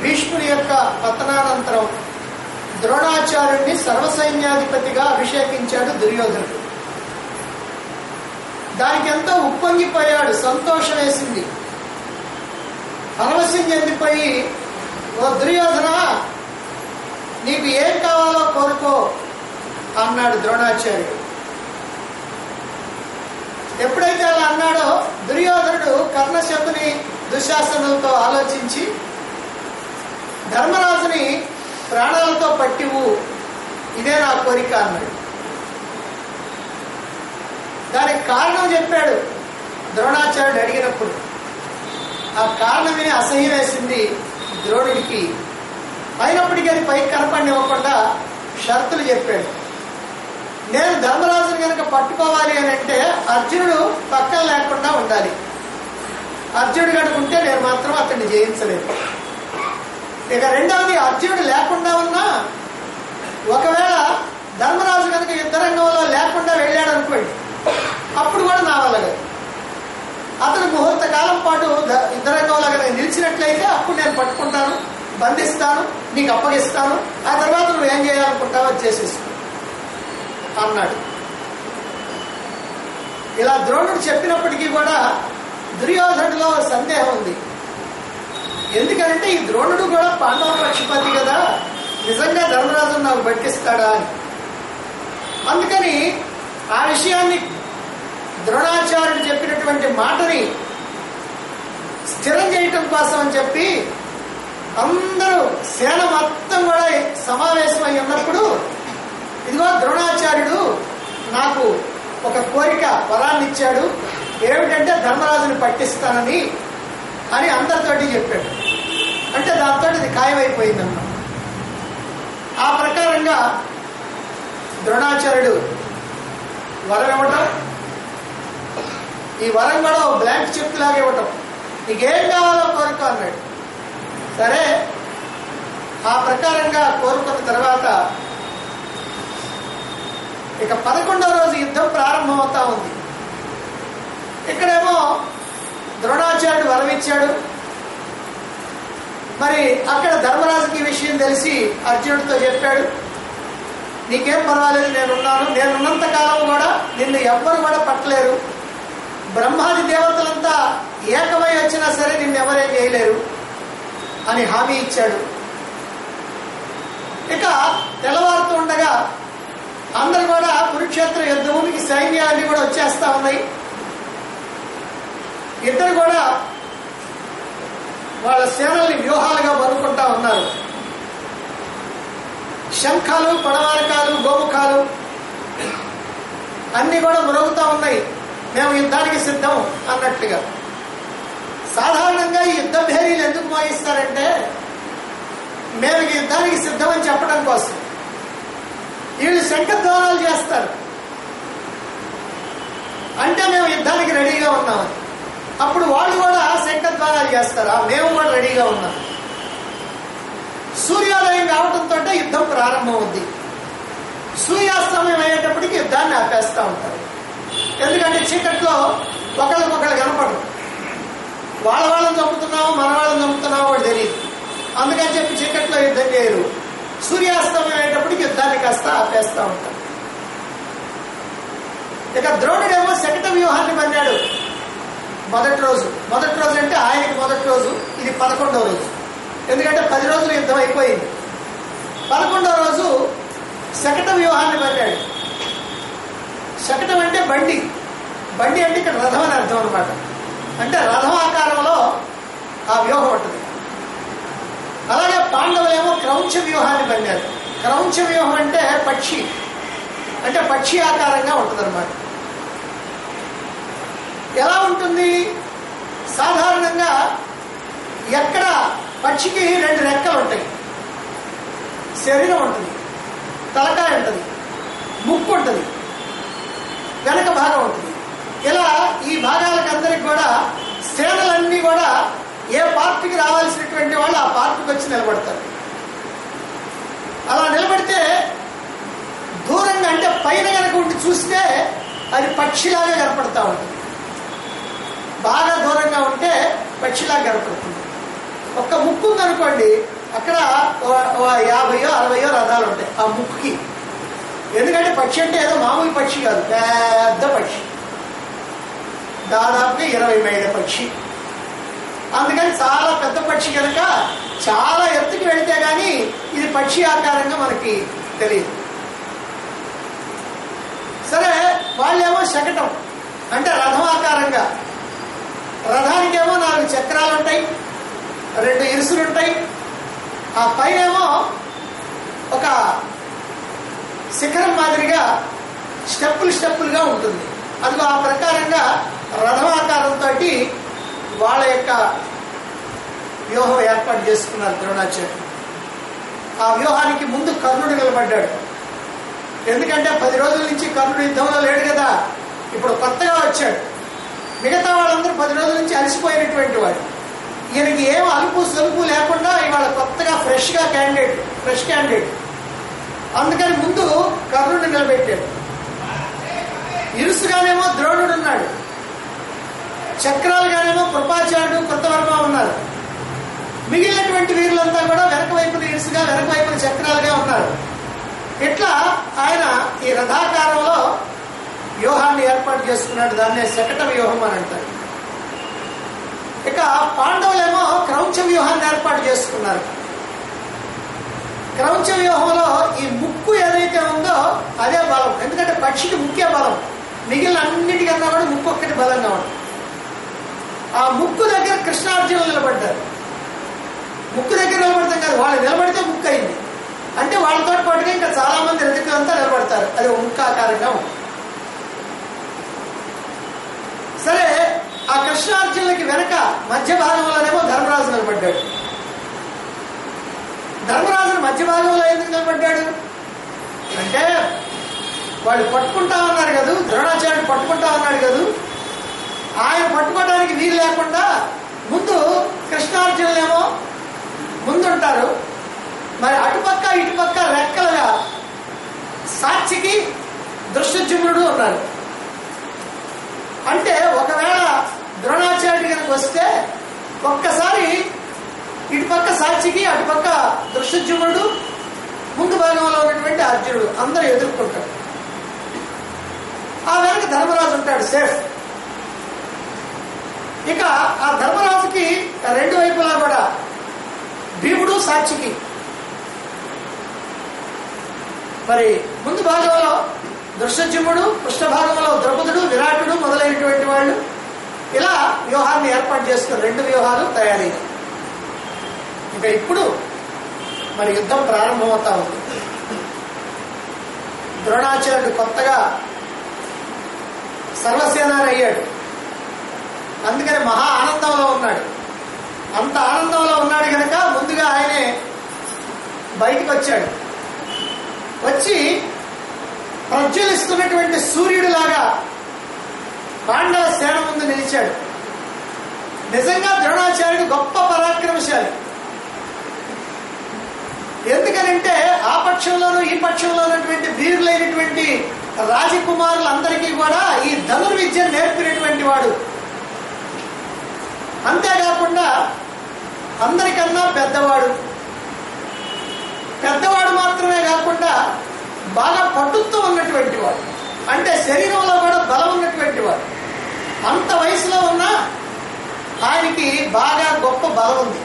భీష్ముడి యొక్క పతనానంతరం ద్రోణాచార్యుడిని సర్వసైన్యాధిపతిగా అభిషేకించాడు దుర్యోధనుడు దానికి ఎంతో ఉప్పొంగిపోయాడు సంతోషం వేసింది పరవశం చెందిపోయి ఓ దుర్యోధన నీకు ఏం కావాలో కోరుకో అన్నాడు ద్రోణాచార్యుడు ఎప్పుడైతే అలా అన్నాడో దుర్యోధనుడు కర్ణశకుని దుశాసనులతో ఆలోచించి ధర్మరాజుని ప్రాణాలతో పట్టివు ఇదే నా కోరిక అన్నాడు దానికి కారణం చెప్పాడు ద్రోణాచార్యుడు అడిగినప్పుడు ఆ కారణం విని అసహ్యం వేసింది ద్రోణుడికి అయినప్పటికీ అది పైకి కనపడివ్వకుండా షరతులు చెప్పాడు నేను ధర్మరాజుని కనుక పట్టుకోవాలి అని అంటే అర్జునుడు పక్కన లేకుండా ఉండాలి అర్జునుడు కనుక ఉంటే నేను మాత్రం అతన్ని జయించలేను ఇక రెండవది అర్జునుడు లేకుండా ఉన్నా ఒకవేళ ధర్మరాజు కనుక యుద్ధరంగంలో లేకుండా వెళ్ళాడు అనుకోండి అప్పుడు కూడా నా వల్ల కాదు. అతను ముహూర్త కాలం పాటు ద- యుద్ధరంగంలో కనుక నిలిచినట్లయితే అప్పుడు నేను పట్టుకుంటాను బంధిస్తాను నీకు అప్పగిస్తాను ఆ తర్వాత నువ్వు ఏం చేయాలనుకుంటావో అది చేసేసుకో అన్నాడు ఇలా ద్రోణుడు చెప్పినప్పటికీ కూడా దుర్యోధనుడిలో సందేహం ఉంది ఎందుకంటే ఈ ద్రోణుడు కూడా పాండవ పక్షపాతి కదా నిజంగా ధర్మరాజు నాకు పట్టిస్తాడా అని అందుకని ఆ విషయాన్ని ద్రోణాచార్యుడు చెప్పినటువంటి మాటని స్థిరం చేయటం కోసం అని చెప్పి అందరూ సేన మొత్తం కూడా సమావేశమై ఉన్నప్పుడు ఇదిగో ద్రోణాచార్యుడు నాకు ఒక కోరిక వరాన్ని ఇచ్చాడు ఏమిటంటే ధర్మరాజుని పట్టిస్తానని అని అందరితోటి చెప్పాడు అంటే దాంతో ఇది ఖాయమైపోయిందన్నమాట ఆ ప్రకారంగా ద్రోణాచార్యుడు వరం ఇవ్వటం ఈ వరం కూడా ఓ బ్లాంక్ చెక్ లాగా ఇవ్వటం నీకేం కావాలో కోరుకో అన్నాడు సరే ఆ ప్రకారంగా కోరుకున్న తర్వాత ఇక పదకొండవ రోజు యుద్ధం ప్రారంభమవుతా ఉంది ఇక్కడేమో ద్రోణాచార్యుడు వరమిచ్చాడు మరి అక్కడ ధర్మరాజుకి ఈ విషయం తెలిసి అర్జునుడితో చెప్పాడు నీకేం పర్వాలేదు నేనున్నాను నేనున్నంత కాలం కూడా నిన్ను ఎవ్వరు కూడా పట్టలేరు బ్రహ్మాది దేవతలంతా ఏకమై వచ్చినా సరే నిన్ను ఎవరేం చేయలేరు అని హామీ ఇచ్చాడు ఇక తెల్లవారుతూ ఉండగా అందరు కూడా కురుక్షేత్ర యుద్ధ భూమికి సైన్యాలన్నీ కూడా వచ్చేస్తా ఉన్నాయి ఇద్దరు కూడా వాళ్ళ సేనల్ని వ్యూహాలుగా బనుకుంటా ఉన్నారు శంఖాలు పడవారకాలు గోముఖాలు అన్ని కూడా మురుగుతూ ఉన్నాయి మేము యుద్ధానికి సిద్ధం అన్నట్లుగా సాధారణంగా ఈ యుద్ధ భేరీలు ఎందుకు మోగిస్తారంటే మేము ఈ యుద్ధానికి సిద్ధం అని చెప్పడం కోసం వీళ్ళు శంఖధ్వానాలు చేస్తారు అంటే మేము యుద్ధానికి రెడీగా ఉన్నామని అప్పుడు వాళ్ళు కూడా శంఖధ్వానాలు చేస్తారు "ఆ, మేము కూడా రెడీగా ఉన్నాం సూర్యోదయం కావడంతో యుద్ధం ప్రారంభం అవుద్ది సూర్యాస్తమయం అయ్యేటప్పటికి యుద్ధాన్ని ఆపేస్తూ ఉంటారు ఎందుకంటే చీకట్లో ఒకళ్ళకొకళ్ళు కనపడరు వాళ్ళ వాళ్ళని చంపుతున్నామో మన వాళ్ళని చంపుతున్నామో కూడా తెలియదు అందుకని చెప్పి చీకట్లో యుద్ధం చేయరు సూర్యాస్తమయం అయ్యేటప్పటికి యుద్ధాన్ని కాస్త ఆపేస్తూ ఉంటారు ఇక ద్రోణుడేమో శకట వ్యూహాన్ని పన్నాడు మొదటి రోజు మొదటి రోజు అంటే ఆయనకి మొదటి రోజు ఇది పదకొండవ రోజు ఎందుకంటే పది రోజులు యుద్ధం అయిపోయింది పదకొండవ రోజు శకట వ్యూహాన్ని పన్నాడు శకటం అంటే బండి బండి అంటే ఇక్కడ రథం అని అర్థం అనమాట అంటే రథం ఆకారంలో ఆ వ్యూహం ఉంటుంది అలాగే పాండవులేమో క్రౌంచ వ్యూహాన్ని పన్నారు క్రౌంచ వ్యూహం అంటే పక్షి అంటే పక్షి ఆకారంగా ఉంటుంది అనమాట ఎలా ఉంటుంది సాధారణంగా ఎక్కడ పక్షికి రెండు రెక్కలు ఉంటాయి శరీరం ఉంటుంది తలకాయ ఉంటుంది ముక్కు ఉంటుంది వెనక భాగం ఉంటుంది ఇలా ఈ భాగాలకు అందరికి కూడా సేనలన్నీ కూడా ఏ పార్టీకి రావాల్సినటువంటి వాళ్ళు ఆ పార్టీకి వచ్చి నిలబడతారు అలా నిలబడితే దూరంగా అంటే పైన కనుక ఉండి చూస్తే అది పక్షిలాగా కనపడతా ఉంటుంది బాగా దూరంగా ఉంటే పక్షిలాగా కనపడుతుంది ఒక్క ముక్కు ఉందనుకోండి అక్కడ ఓ- ఓ యాభైయో అరవయో రథాలు ఉంటాయి ఆ ముక్కుకి ఎందుకంటే పక్షి అంటే ఏదో మామూలు పక్షి కాదు పెద్ద పక్షి దాదాపుగా ఇరవై మైళ్ళ పక్షి అందుకని చాలా పెద్ద పక్షి కనుక చాలా ఎత్తుకి వెళితే గాని ఇది పక్షి ఆకారంగా మనకి తెలియదు సరే వాళ్ళేమో శకటం అంటే రథం ఆకారంగా రథానికేమో నాలుగు చక్రాలు ఉంటాయి రెండు ఇరుసులు ఉంటాయి ఆ పైనేమో ఒక శిఖరం మాదిరిగా స్టెప్పులు స్టెప్పులుగా ఉంటుంది అది ఆ ప్రకారంగా రథమాకారంతో వాళ్ళ యొక్క వ్యూహం ఏర్పాటు చేసుకున్నారు ద్రోణాచార్యులు ఆ వ్యూహానికి ముందు కర్ణుడు నిలబడ్డాడు ఎందుకంటే పది రోజుల నుంచి కర్ణుడు యుద్ధంలో లేడు కదా ఇప్పుడు కొత్తగా వచ్చాడు మిగతా వాళ్ళందరూ పది రోజుల నుంచి అలసిపోయినటువంటి వాడు ఈయనకి ఏం అలుపు సలుపు లేకుండా ఇవాళ కొత్తగా ఫ్రెష్గా క్యాండిడేట్ ఫ్రెష్ క్యాండిడేట్ అందుకని ముందు కర్ణుడిని నిలబెట్టాడు ఇరుసుగానేమో ద్రోణుడు ఉన్నాడు చక్రాలుగానేమో కృపాచార్యుడు కృతవర్మ ఉన్నారు మిగిలినటువంటి వీరులంతా కూడా వెనక వైపున ఇరుసుగా వెనక వైపున చక్రాలుగా ఉన్నారు ఇట్లా ఆయన ఈ రథాకారంలో వ్యూహాన్ని ఏర్పాటు చేసుకున్నాడు దాన్నే శకట వ్యూహం అని అంటారు ఇక పాండవులేమో క్రౌంచ వ్యూహాన్ని ఏర్పాటు చేసుకున్నారు క్రౌంచ వ్యూహంలో ఈ ముక్కు ఏదైతే ఉందో అదే బలం ఎందుకంటే పక్షికి ముఖ్య బలం మిగిలిన అన్నిటికన్నా కూడా ముక్కు ఒక్కటి బలంగా ఉంటుంది ఆ ముక్కు దగ్గర కృష్ణార్జునులు నిలబడ్డారు ముక్కు దగ్గర నిలబడతాం కాదు వాళ్ళు నిలబడితే ముక్కు అయింది అంటే వాళ్ళతో పాటుగా ఇంకా చాలా మంది రతికులంతా నిలబడతారు అది ఒక ముక్కాకారంగా ఉంటుంది సరే ఆ కృష్ణార్జునులకి వెనక మధ్య భాగంలోనేమో ధర్మరాజు నిలబడ్డాడు ధర్మరాజును మధ్య భాగంలో ఎందుకు నిలబడ్డాడు అంటే వాళ్ళు పట్టుకుంటా ఉన్నారు కదా ద్రోణాచార్యుడు పట్టుకుంటా ఉన్నాడు కదా ఆయన పట్టుకోవడానికి వీలు లేకుండా ముందు కృష్ణార్జునులేమో ముందుంటారు మరి అటుపక్క ఇటుపక్క రెక్కలుగా సాక్షికి దృశ్యజుమ్నుడు ఉన్నారు అంటే ఒకవేళ ద్రోణాచార్యుడి కనుక వస్తే ఒక్కసారి ఇటుపక్క సాక్షికి అటుపక్క దృశ్యజుమ్నుడు ముందు భాగంలో ఉన్నటువంటి అర్జునుడు అందరూ ఎదుర్కొంటారు ఆ వెనక ధర్మరాజు ఉంటాడు సేఫ్ ఇక ఆ ధర్మరాజుకి రెండు వైపులా కూడా భీముడు సాక్షికి మరి ముందు భాగంలో దృశ్యజుమ్ముడు పృష్ఠ భాగంలో ద్రౌపదుడు విరాటుడు మొదలైనటువంటి వాళ్ళు ఇలా వ్యూహాన్ని ఏర్పాటు చేసుకుని రెండు వ్యూహాలు తయారయ్యాయి ఇక ఇప్పుడు మరి యుద్ధం ప్రారంభమవుతా ఉంది ద్రోణాచార్యుడు కొత్తగా సర్వసేనాని అయ్యాడు అందుకని మహా ఆనందంలో ఉన్నాడు అంత ఆనందంలో ఉన్నాడు కనుక ముందుగా ఆయనే బయటికి వచ్చాడు వచ్చి ప్రజ్వలిస్తున్నటువంటి సూర్యుడిలాగా పాండవ సేన ముందు నిలిచాడు నిజంగా ద్రోణాచార్యుడు గొప్ప పరాక్రమశాలి ఎందుకనంటే ఆ పక్షంలోనూ ఈ పక్షంలో ఉన్నటువంటి వీరులైనటువంటి రాజకుమారులందరికీ కూడా ఈ ధనుర్విద్య నేర్పినటువంటి వాడు అంతేకాకుండా అందరికన్నా పెద్దవాడు పెద్దవాడు మాత్రమే కాకుండా బాగా పట్టుతో ఉన్నటువంటి వాడు అంటే శరీరంలో కూడా బలం ఉన్నటువంటి వాడు అంత వయసులో ఉన్నా ఆయనకి బాగా గొప్ప బలం ఉంది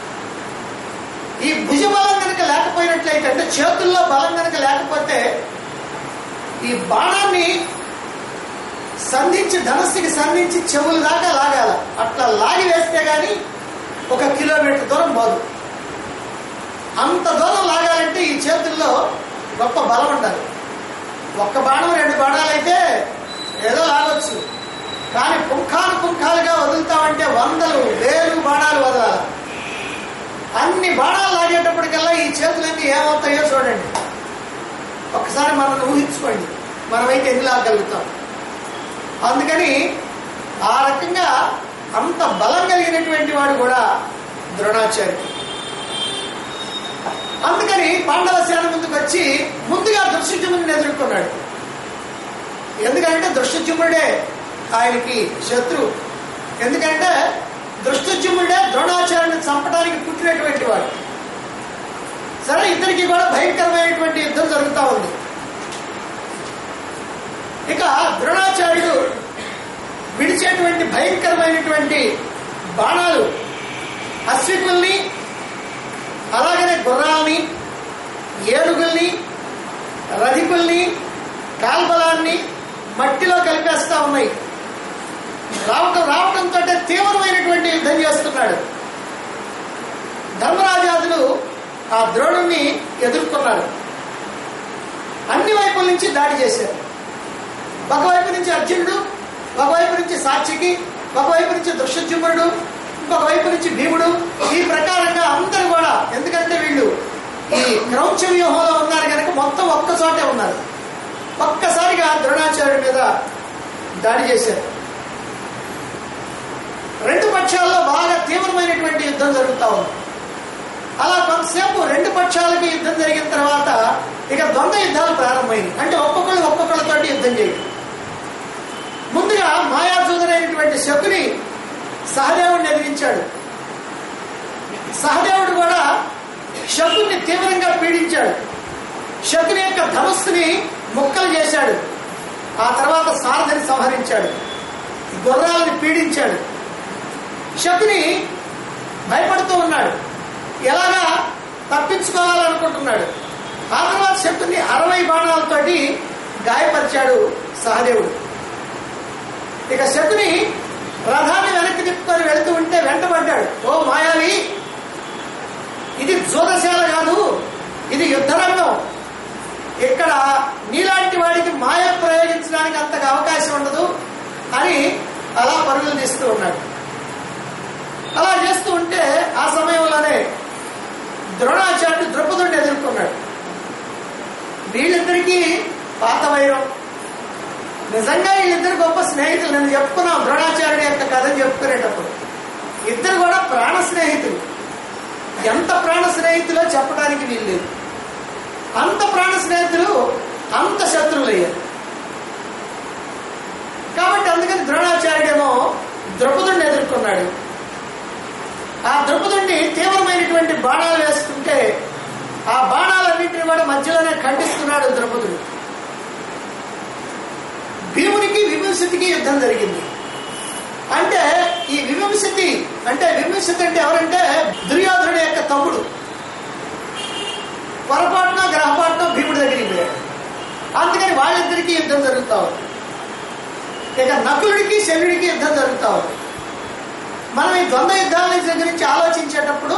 ఈ భుజ బలం కనుక లేకపోయినట్లయితే అంటే చేతుల్లో బలం కనుక లేకపోతే ఈ బాణాన్ని సంధించి ధనస్సుకి సంధించి చెవుల దాకా లాగాల అట్లా లాగి వేస్తే గాని ఒక కిలోమీటర్ దూరం పోదు అంత దూరం లాగాలంటే ఈ చేతుల్లో గొప్ప బలం ఉండాలి ఒక్క బాణం రెండు బాణాలు అయితే ఏదో లాగొచ్చు కానీ పుంఖాలు పుంఖాలుగా వదులుతామంటే వందలు వేలు బాణాలు వదలాలి అన్ని బాణాలు లాగేటప్పటికల్లా ఈ చేతులన్నీ ఏమవుతాయో చూడండి ఒకసారి మనం ఊహించుకోండి మనమైతే ఎన్ని లాగలుగుతాం అందుకని ఆ రకంగా అంత బలం కలిగినటువంటి వాడు కూడా ద్రోణాచార్యుడు అందుకని పాండవ సేన ముందుకు వచ్చి ముందుగా దృశ్యజుముని ఎదుర్కొన్నాడు ఎందుకంటే దృశ్యజుముడే ఆయనకి శత్రు ఎందుకంటే దృష్టజ్యుముడే ద్రోణాచార్యుని చంపడానికి పుట్టినటువంటి వాడు సరే ఇద్దరికి కూడా భయంకరమైనటువంటి యుద్ధం జరుగుతూ ఉంది ఇక ద్రోణాచార్యుడు విడిచేటువంటి భయంకరమైనటువంటి బాణాలు అశ్వికుల్ని అలాగనే గుర్రాల్ని ఏనుగుల్ని రధికుల్ని కాల్బలాన్ని మట్టిలో కలిపేస్తా ఉన్నాయి రావటం రావడంతో తీవ్రమైనటువంటి యుద్ధం చేస్తున్నాడు ధర్మరాజాదులు ఆ ద్రోణుణ్ణి ఎదుర్కొన్నారు అన్ని వైపుల నుంచి దాడి చేశారు ఒకవైపు నుంచి అర్జునుడు ఒకవైపు నుంచి సాక్షికి ఒకవైపు నుంచి దృశ్యజుమ్ముడు ఇంకొక వైపు నుంచి భీముడు ఈ ప్రకారంగా అందరూ కూడా ఎందుకంటే వీళ్ళు ఈ క్రౌంచ వ్యూహంలో ఉన్నారు కనుక మొత్తం ఒక్క చోటే ఉన్నారు ఒక్కసారిగా ద్రోణాచార్యుడి మీద దాడి చేశారు రెండు పక్షాల్లో బాగా తీవ్రమైనటువంటి యుద్ధం జరుగుతూ ఉంది అలా కొంతసేపు రెండు పక్షాలకి యుద్ధం జరిగిన తర్వాత ఇక ద్వంద్వ యుద్ధాలు ప్రారంభమైంది అంటే ఒక్కొక్కరు ఒక్కొక్కరితోటి యుద్ధం చేయడం ముందుగా మాయాజూదరైనటువంటి శకుని సహదేవుడిని ఎదిరించాడు సహదేవుడు కూడా శకుని తీవ్రంగా పీడించాడు శకుని యొక్క ధనుస్సుని ముక్కలు చేశాడు ఆ తర్వాత సారథిని సంహరించాడు గుర్రాలను పీడించాడు శకుని భయపడుతూ ఉన్నాడు ఎలాగా తప్పించుకోవాలనుకుంటున్నాడు ఆ తర్వాత శకుని అరవై బాణాలతోటి గాయపరిచాడు సహదేవుడు ఇక శకుని రథాన్ని వెనక్కి తిప్పుకొని వెళుతూ ఉంటే వెంటబడ్డాడు ఓ మాయావి ఇది జోదశాల కాదు ఇది యుద్ధరంగం ఇక్కడ నీలాంటి వాడికి మాయ ప్రయోగించడానికి అంతగా అవకాశం ఉండదు అని అలా పరుగులు తీస్తూ ఉన్నాడు అలా చేస్తూ ఉంటే ఆ సమయంలోనే ద్రోణాచార్యుడు ద్రౌపదుడిని ఎదుర్కొన్నాడు వీళ్ళిద్దరికీ పాత వైరం నిజంగా వీళ్ళిద్దరు గొప్ప స్నేహితులు నేను చెప్పుకున్నాం ద్రోణాచార్యుడి యొక్క కథను చెప్పుకునేటప్పుడు ఇద్దరు కూడా ప్రాణ స్నేహితులు ఎంత ప్రాణ స్నేహితులో చెప్పడానికి వీల్లేదు అంత ప్రాణ స్నేహితులు అంత శత్రువులయ్యారు కాబట్టి అందుకని ద్రోణాచార్యుడేమో ద్రౌపదుడిని ఎదుర్కొన్నాడు ఆ ద్రౌపదుడిని తీవ్రమైనటువంటి బాణాలు వేసుకుంటే ఆ బాణాలన్నింటినీ కూడా మధ్యలోనే ఖండిస్తున్నాడు ద్రౌపదుడు భీమునికి విమర్శతికి యుద్ధం జరిగింది అంటే ఈ విమర్శతి అంటే విమర్శతి అంటే ఎవరంటే దుర్యోధనుడి యొక్క తమ్ముడు పొరపాటున గ్రహపాటున భీముడి దగ్గరికి పోయాడు అందుకని వాళ్ళిద్దరికీ యుద్ధం జరుగుతా ఉంది ఇక నకులుడికి శల్యుడికి యుద్ధం జరుగుతా ఉంది మనం ఈ ద్వంద్వ యుద్ధాల గురించి ఆలోచించేటప్పుడు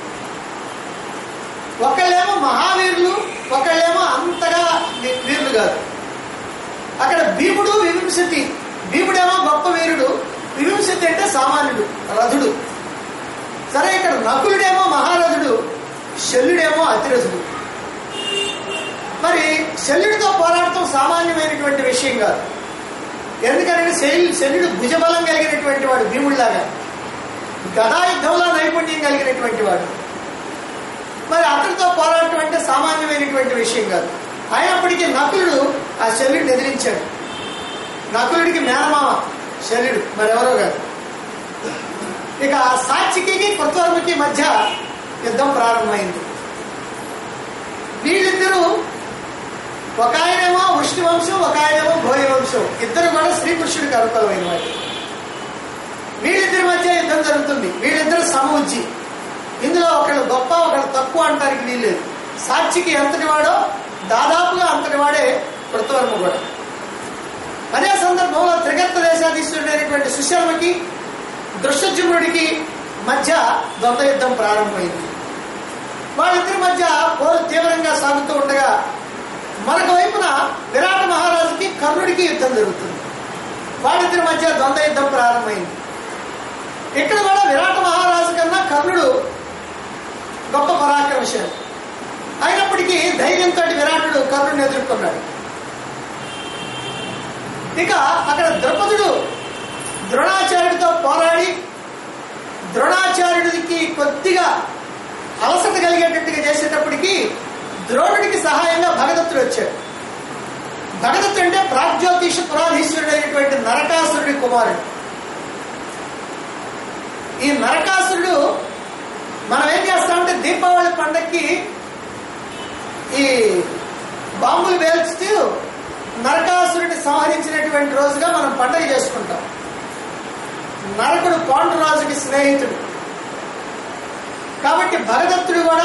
ఒకళ్ళేమో మహావీరులు ఒకళ్ళేమో అంతగా వీ- వీరులు కాదు అక్కడ భీముడు వివింశతి భీముడేమో గొప్ప వీరుడు వివింశతి అంటే సామాన్యుడు రథుడు సరే ఇక్కడ నకులుడేమో మహారథుడు శల్యుడేమో అతిరథుడు మరి శల్యుడితో పోరాడటం సామాన్యమైనటువంటి విషయం కాదు ఎందుకంటే శల్యు శల్యుడు భుజబలం కలిగినటువంటి వాడు భీముడిలాగా గదాయుద్ధంలో నైపుణ్యం కలిగినటువంటి వాడు మరి అతనితో పోరాటం అంటే సామాన్యమైనటువంటి విషయం కాదు అయినప్పటికీ నకులుడు ఆ శల్యుడిని ఎదిరించాడు నకులుడికి మేనమామ శల్యుడు మరెవరో కాదు ఇక ఆ సాక్షికి కృతవర్మకి మధ్య యుద్ధం ప్రారంభమైంది వీళ్ళిద్దరూ ఒక ఆయనేమో వృష్టి వంశం ఒక ఆయనేమో భోయ వంశం ఇద్దరు కూడా శ్రీకృష్ణుడికి అనుకూలమైన వాడు వీళ్ళిద్దరి మధ్య యుద్ధం జరుగుతుంది వీళ్ళిద్దరు సమవుజ్జి ఇందులో ఒకళ్ళు గొప్ప ఒకళ్ళు తక్కువ అంటానికి వీల్లేదు సాక్షికి ఎంతటి వాడో దాదాపుగా అంతటి వాడే కృతవర్మ కూడా అదే సందర్భంలో త్రిగర్త దేశాధీశుడైనటువంటి సుశర్మకి దృశ్యజుమ్నుడికి మధ్య ద్వంద్వ యుద్ధం ప్రారంభమైంది వాళ్ళిద్దరి మధ్య పోరు తీవ్రంగా సాగుతూ ఉండగా మరొక వైపున విరాట మహారాజుకి కర్ణుడికి యుద్ధం జరుగుతుంది వాళ్ళిద్దరి మధ్య ద్వంద్వ యుద్ధం ప్రారంభమైంది ఇక్కడ కూడా విరాట మహారాజు కన్నా కర్ణుడు గొప్ప పరాక్రమశాలి అయినప్పటికీ ధైర్యంతో విరాటుడు కర్ణుడిని ఎదుర్కొన్నాడు ఇక అక్కడ ద్రౌపదుడు ద్రోణాచార్యుడితో పోరాడి ద్రోణాచార్యుడికి కొద్దిగా అలసట కలిగేటట్టుగా చేసేటప్పటికి ద్రోణుడికి సహాయంగా భగదత్తుడు వచ్చాడు భగదత్తుడు అంటే ప్రాగ్జ్యోతిష పురాధీశ్వరుడు అయినటువంటి నరకాసురుడి కుమారుడు ఈ నరకాసురుడు మనం ఏం చేస్తామంటే దీపావళి పండక్కి ఈ బాంబులు పేల్చుతూ నరకాసురుడిని సంహరించినటువంటి రోజుగా మనం పండగ చేసుకుంటాం నరకుడు పాండురాజుకి స్నేహితుడు కాబట్టి భగదత్తుడు కూడా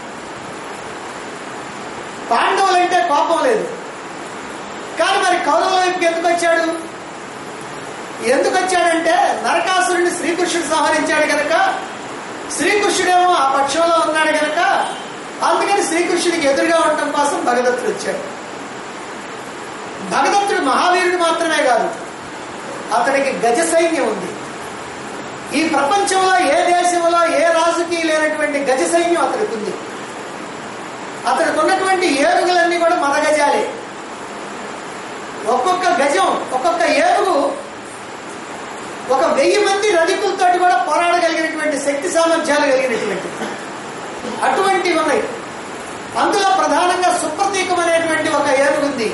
పాండవులంటే కోపం లేదు కానీ మరి కౌరవుల వైపుకి ఎందుకు వచ్చాడు ఎందుకు వచ్చాడంటే నరకాసురుడిని శ్రీకృష్ణుడు సంహరించాడు గనక శ్రీకృష్ణుడేమో ఆ పక్షంలో ఉన్నాడు గనక అందుకని శ్రీకృష్ణుడికి ఎదురుగా ఉండటం కోసం భగదత్తుడు వచ్చాడు భగదత్తుడు మహావీరుడు మాత్రమే కాదు అతనికి గజ సైన్యం ఉంది ఈ ప్రపంచంలో ఏ దేశంలో ఏ రాజుకి లేనటువంటి గజ సైన్యం అతనికి ఉంది అతనికి ఉన్నటువంటి ఏనుగులన్నీ కూడా మన గజాలే ఒక్కొక్క గజం ఒక్కొక్క ఏనుగు ఒక వెయ్యి మంది రధికులతో కూడా పోరాడగలిగినటువంటి శక్తి సామర్థ్యాలు కలిగినటువంటి అటువంటివి ఉన్నాయి అందులో ప్రధానంగా సుప్రతీకం అనేటువంటి ఒక ఏనుగు ఉంది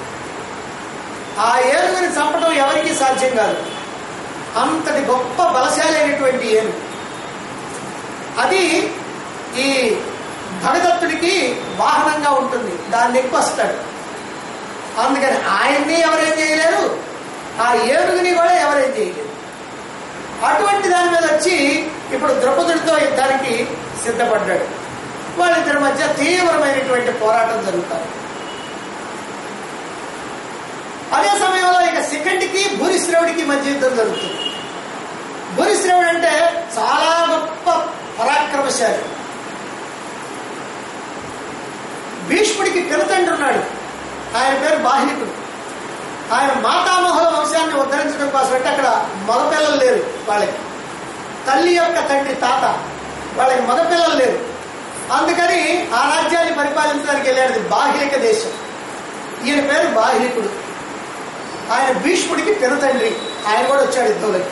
ఆ ఏనుగుని చంపడం ఎవరికీ సాధ్యం కాదు అంతటి గొప్ప బలశాలి అయినటువంటి ఏనుగు అది ఈ భగదత్తుడికి వాహనంగా ఉంటుంది దాన్ని ఎక్కువ వస్తాడు అందుకని ఆయన్ని ఎవరేం చేయలేరు ఆ ఏనుగుని కూడా ఎవరేం చేయలేరు అటువంటి దాని మీద వచ్చి ఇప్పుడు ద్రౌపదుడితో యుద్ధానికి సిద్ధపడ్డాడు వాళ్ళిద్దరి మధ్య తీవ్రమైనటువంటి పోరాటం జరుగుతారు అదే సమయంలో ఇక శిఖండికి భూరిశ్రవుడికి మధ్య యుద్ధం జరుగుతుంది భూరిశ్రవుడు అంటే చాలా గొప్ప పరాక్రమశాలి భీష్ముడికి పినతండ్రి ఉన్నాడు ఆయన పేరు బాహినికుడు ఆయన మాతామహుల వంశాన్ని ఉద్ధరించడం కోసం అంటే అక్కడ మగపిల్లలు లేరు వాళ్ళకి తల్లి యొక్క తండ్రి తాత వాళ్ళకి మగపిల్లలు లేరు అందుకని ఆ రాజ్యాన్ని పరిపాలించడానికి వెళ్ళాడు బాహిలిక దేశం ఈయన పేరు బాహిలికుడు ఆయన భీష్ముడికి పినతండ్రి ఆయన కూడా వచ్చాడు యుద్ధంలోకి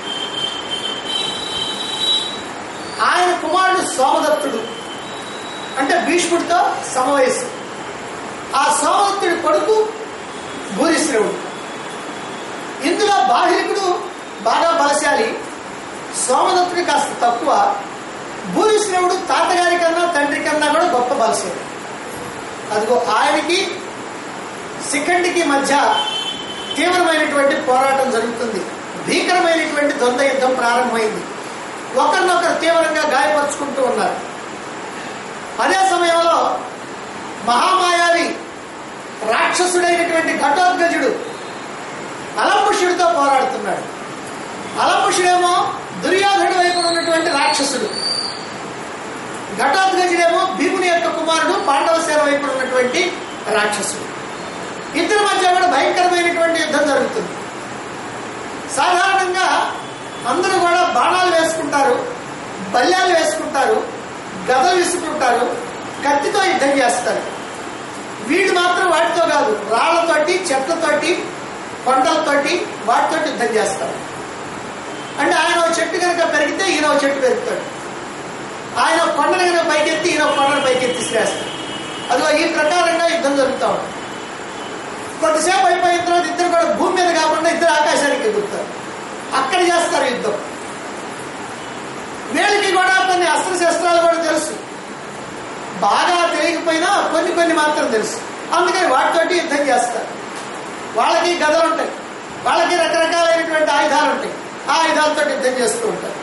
ఆయన కుమారుడు సోమదత్తుడు అంటే భీష్ముడితో సమవయస్సు ఆ సోమదత్తుడి కొడుకు భూరిశ్రవుడు ఇందులో బాహిరికుడు బాగా బలశాలి సోమదత్తుడి కాస్త తక్కువ భూరిశ్రవుడు తాతగారి కన్నా తండ్రి కన్నా కూడా గొప్ప బలశాలి అదిగో ఆయనకి శిఖండికి మధ్య తీవ్రమైనటువంటి పోరాటం జరుగుతుంది భీకరమైనటువంటి ద్వంద్వ యుద్ధం ప్రారంభమైంది ఒకరినొకరు తీవ్రంగా గాయపరుచుకుంటూ ఉన్నారు అదే సమయంలో మహామాయావి రాక్షసుడైనటువంటి ఘటోద్గజుడు అలంపుషుడితో పోరాడుతున్నాడు అలంపుషుడేమో దుర్యోధనుడు వైపు ఉన్నటువంటి రాక్షసుడు ఘటోద్గజుడేమో భీముని యొక్క కుమారుడు పాండవ సేన వైపు ఉన్నటువంటి రాక్షసుడు ఇద్దరి మధ్య కూడా భయంకరమైనటువంటి యుద్ధం జరుగుతుంది సాధారణంగా అందరూ కూడా బాణాలు వేసుకుంటారు బల్యాలు వేసుకుంటారు గదలు విసుకుంటారు కత్తితో యుద్ధం చేస్తారు వీడు మాత్రం వాటితో కాదు రాళ్లతోటి చెట్లతోటి కొండలతోటి వాటితో యుద్ధం చేస్తారు అంటే ఆయన ఒక చెట్టు కనుక పెరిగితే ఈయన ఒక చెట్టు పెరుగుతాడు ఆయన ఒక కొండను కనుక పైకెత్తి ఈయన ఒక కొండను పైకెత్తి శ్రేస్తాడు అదిగో ఈ ప్రకారంగా యుద్ధం జరుగుతూ ఉంటుంది కొద్దిసేపు అయిపోయిన తర్వాత ఇద్దరు కూడా భూమి మీద కాకుండా ఇద్దరు ఆకాశానికి ఎగురుతారు అక్కడ చేస్తారు యుద్ధం వీళ్ళకి కూడా కొన్ని అస్త్రశస్త్రాలు కూడా తెలుసు బాగా తెలియకపోయినా కొన్ని కొన్ని మాత్రం తెలుసు అందుకని వాటితోటి యుద్ధం చేస్తారు వాళ్ళకి గదలు ఉంటాయి వాళ్ళకి రకరకాలైనటువంటి ఆయుధాలు ఉంటాయి ఆ ఆయుధాలతో యుద్ధం చేస్తూ ఉంటారు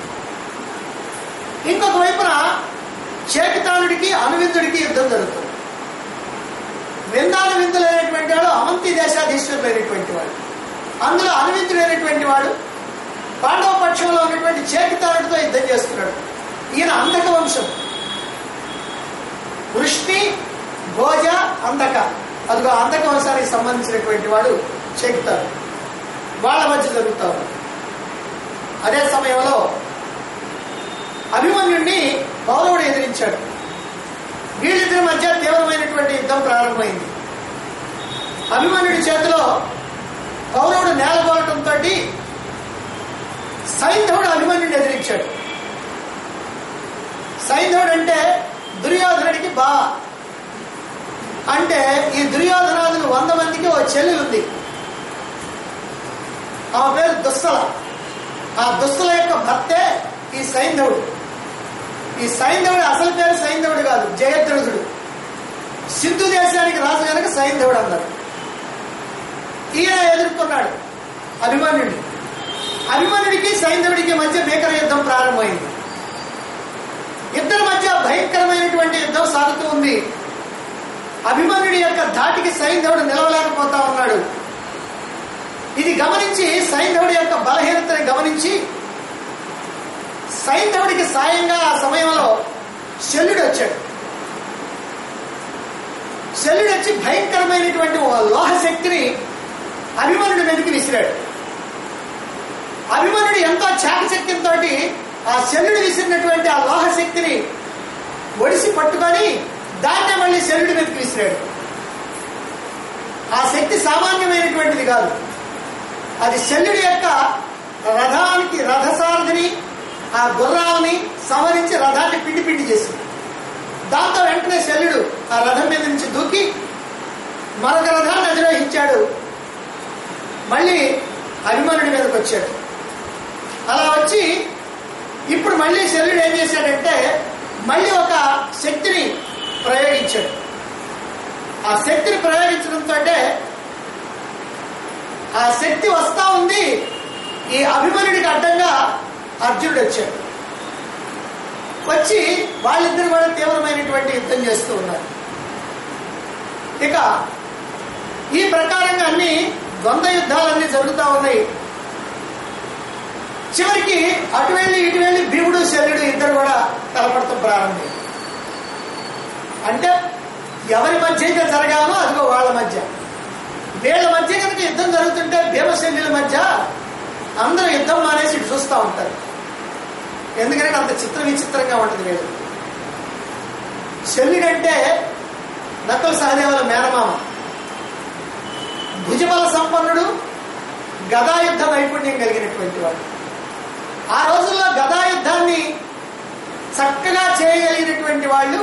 ఇంకొక వైపున చేకితానుడికి అనువిందుడికి యుద్ధం జరుగుతుంది విందాను విందులైనటువంటి వాడు అవంతి దేశాధీశ్వరులైనటువంటి వాడు అందులో అనువిందుడైనటువంటి వాడు పాండవ పక్షంలో ఉన్నటువంటి చేకితానుడితో యుద్ధం చేస్తున్నాడు ఈయన అంధక వంశం వృష్టి భోజ అంధక అదిగో అంధక వంశానికి సంబంధించినటువంటి వాడు చేకుతారు వాళ్ళ మధ్య జరుగుతా ఉంది అదే సమయంలో అభిమన్యుణ్ణి కౌరవుడు ఎదిరించాడు వీళ్ళిద్దరి మధ్య తీవ్రమైనటువంటి యుద్ధం ప్రారంభమైంది అభిమన్యుడి చేతిలో కౌరవుడు నేలగోలటంతో సైంధవుడు అభిమన్యుడిని ఎదిరించాడు సైంధవుడు అంటే దుర్యోధనుడికి బా అంటే ఈ దుర్యోధనాదులు వంద మందికి ఓ చెల్లి ఉంది ఆమె పేరు దుస్సల ఆ దుస్తుల యొక్క భర్తే ఈ సైంధవుడు ఈ సైంధవుడు అసలు పేరు సైంధవుడు కాదు జయద్రథుడు సింధు దేశానికి రాజు కనుక సైంధవుడు అన్నారు ఈయన ఎదుర్కొన్నాడు అభిమన్యుడి అభిమన్యుడికి సైంధవుడికి మధ్య భీకర యుద్ధం ప్రారంభమైంది ఇద్దరి మధ్య భయంకరమైనటువంటి యుద్ధం సాగుతూ ఉంది అభిమన్యుడి యొక్క ధాటికి సైంధవుడు నిలవలేకపోతా ఉన్నాడు ఇది గమనించి సైంధవుడి యొక్క బలహీనతని గమనించి సైంధవుడికి సాయంగా ఆ సమయంలో శల్యుడు వచ్చాడు శల్యుడు వచ్చి భయంకరమైనటువంటి ఓ లోహ శక్తిని అభిమన్యుడి మీదకి విసిరాడు అభిమన్యుడు ఎంతో చాకచక్యంతో ఆ శల్యుడు విసిరినటువంటి ఆ లోహ శక్తిని ఒడిసి పట్టుకొని దాన్నే మళ్ళీ శల్యుడి మీదకి విసిరాడు ఆ శక్తి సామాన్యమైనటువంటిది కాదు అది శల్యుడి యొక్క రథానికి రథసారథిని ఆ గుర్రాలని సవరించి రథాన్ని పిండి పిండి చేసింది దాంతో వెంటనే శల్యుడు ఆ రథం మీద నుంచి దూకి మరొక రథాన్ని అధిరోహించాడు మళ్ళీ అభిమన్యుడి మీదకి వచ్చాడు అలా వచ్చి ఇప్పుడు మళ్ళీ శల్యుడు ఏం చేశాడంటే మళ్ళీ ఒక శక్తిని ప్రయోగించాడు ఆ శక్తిని ప్రయోగించడంతో ఆ శక్తి వస్తా ఉంది ఈ అభిమన్యుడికి అడ్డంగా అర్జునుడు వచ్చాడు వచ్చి వాళ్ళిద్దరు కూడా తీవ్రమైనటువంటి యుద్ధం చేస్తూ ఉన్నారు ఇక ఈ ప్రకారంగా అన్ని ద్వంద్వ యుద్ధాలన్నీ జరుగుతూ ఉన్నాయి చివరికి అటు వెళ్ళి ఇటు వెళ్ళి భీముడు శల్యుడు ఇద్దరు కూడా తలపడతాం ప్రారంభం అంటే ఎవరి మధ్య అయితే జరగాలో అదిగో వాళ్ళ మధ్య వీళ్ళ మధ్య కనుక యుద్ధం జరుగుతుంటే భీమశల్యుల మధ్య అందరూ యుద్ధం మానేసి ఇటు చూస్తూ ఉంటారు ఎందుకంటే అంత చిత్ర విచిత్రంగా ఉంటుంది వీళ్ళు శల్యుడంటే నక్కల సహదేవుల మేనమామ భుజబల సంపన్నుడు గదాయుద్ధ నైపుణ్యం కలిగినటువంటి వాడు ఆ రోజుల్లో గదాయుద్ధాన్ని చక్కగా చేయగలిగినటువంటి వాళ్ళు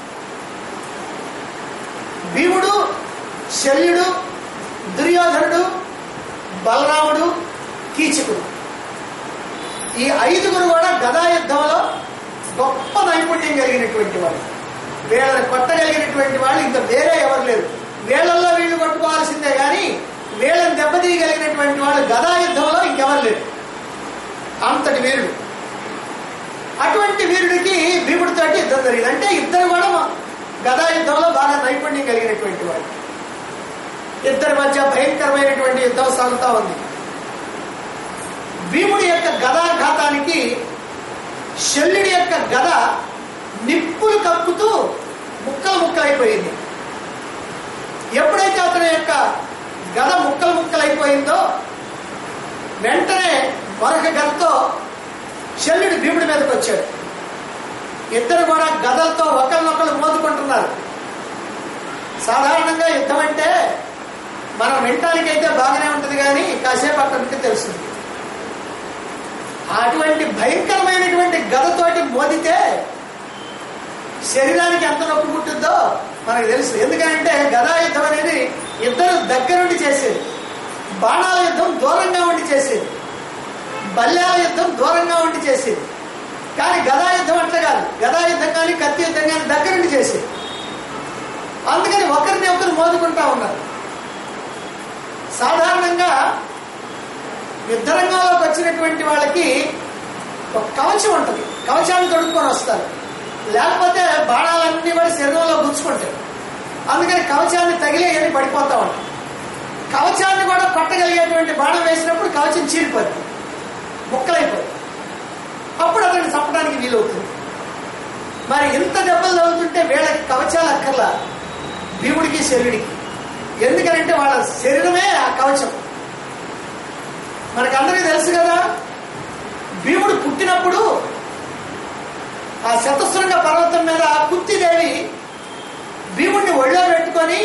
భీముడు శల్యుడు దుర్యోధనుడు బలరాముడు కీచకుడు ఈ ఐదుగురు కూడా గదాయుద్ధంలో గొప్ప నైపుణ్యం కలిగినటువంటి వాళ్ళు వీళ్ళని కొట్టగలిగినటువంటి వాళ్ళు ఇంకా వేరే ఎవరు లేరు వీళ్ళల్లో వీళ్ళు కొట్టుకోవాల్సిందే కానీ వీళ్ళని దెబ్బతీయగలిగినటువంటి వాళ్ళు గదాయుద్ధంలో ఇంకెవరు లేరు అంతటి వీరుడు అటువంటి వీరుడికి భీముడితోటి యుద్ధం జరిగింది అంటే ఇద్దరు కూడా మా గదా యుద్ధంలో బాగా నైపుణ్యం కలిగినటువంటి వాడు ఇద్దరి మధ్య భయంకరమైనటువంటి యుద్ధం సాగుతా ఉంది భీముడి యొక్క గదాఘాతానికి శల్యుడి యొక్క గద నిప్పులు కప్పుతూ ముక్కలు ముక్కలైపోయింది ఎప్పుడైతే అతని యొక్క గద ముక్కలు ముక్కలైపోయిందో వెంటనే మరొక గదతో శల్యుడు భీముడి మీదకి వచ్చాడు ఇద్దరు కూడా గదలతో ఒకరినొకరు మోదుకుంటున్నారు సాధారణంగా యుద్ధం అంటే మనం వినటానికైతే బాగానే ఉంటుంది కానీ కాసేపు అక్కడికి తెలుస్తుంది అటువంటి భయంకరమైనటువంటి గదతోటి మోదితే శరీరానికి ఎంత నొప్పి పుట్టిందో మనకు తెలుసు ఎందుకంటే గదా యుద్ధం అనేది ఇద్దరు దగ్గరుండి చేసేది బాణాల యుద్ధం దూరంగా ఉండి చేసేది బల్యాల యుద్ధం దూరంగా ఉండి చేసేది కానీ గదా యుద్ధం అట్లా కాదు గదా యుద్ధం కానీ కత్తి యుద్ధం కానీ దగ్గరుండి చేసేది అందుకని ఒకరిని ఒకరు మోదుకుంటా ఉన్నారు సాధారణంగా యుద్ధరంగంలోకి వచ్చినటువంటి వాళ్ళకి ఒక కవచం ఉంటుంది కవచాన్ని తొడుక్కొని వస్తారు లేకపోతే బాణాలన్నీ కూడా శరీరంలో గుచ్చుకుంటాయి అందుకని కవచాన్ని తగిలే అని పడిపోతా ఉంటాయి కవచాన్ని కూడా కొట్టగలిగేటువంటి బాణం వేసినప్పుడు కవచం చీలిపోతుంది ముక్కలైపోతుంది అప్పుడు అతన్ని చంపడానికి వీలవుతుంది మరి ఇంత దెబ్బలు తగులుతుంటే వీళ్ళకి కవచాలు అక్కర్లా భీముడికి శరీరుడికి ఎందుకంటే వాళ్ళ శరీరమే ఆ కవచం మనకందరికీ తెలుసు కదా భీముడు పుట్టినప్పుడు ఆ శతశృంగ పర్వతం మీద కుత్తిదేవి భీముడిని ఒళ్ళో పెట్టుకొని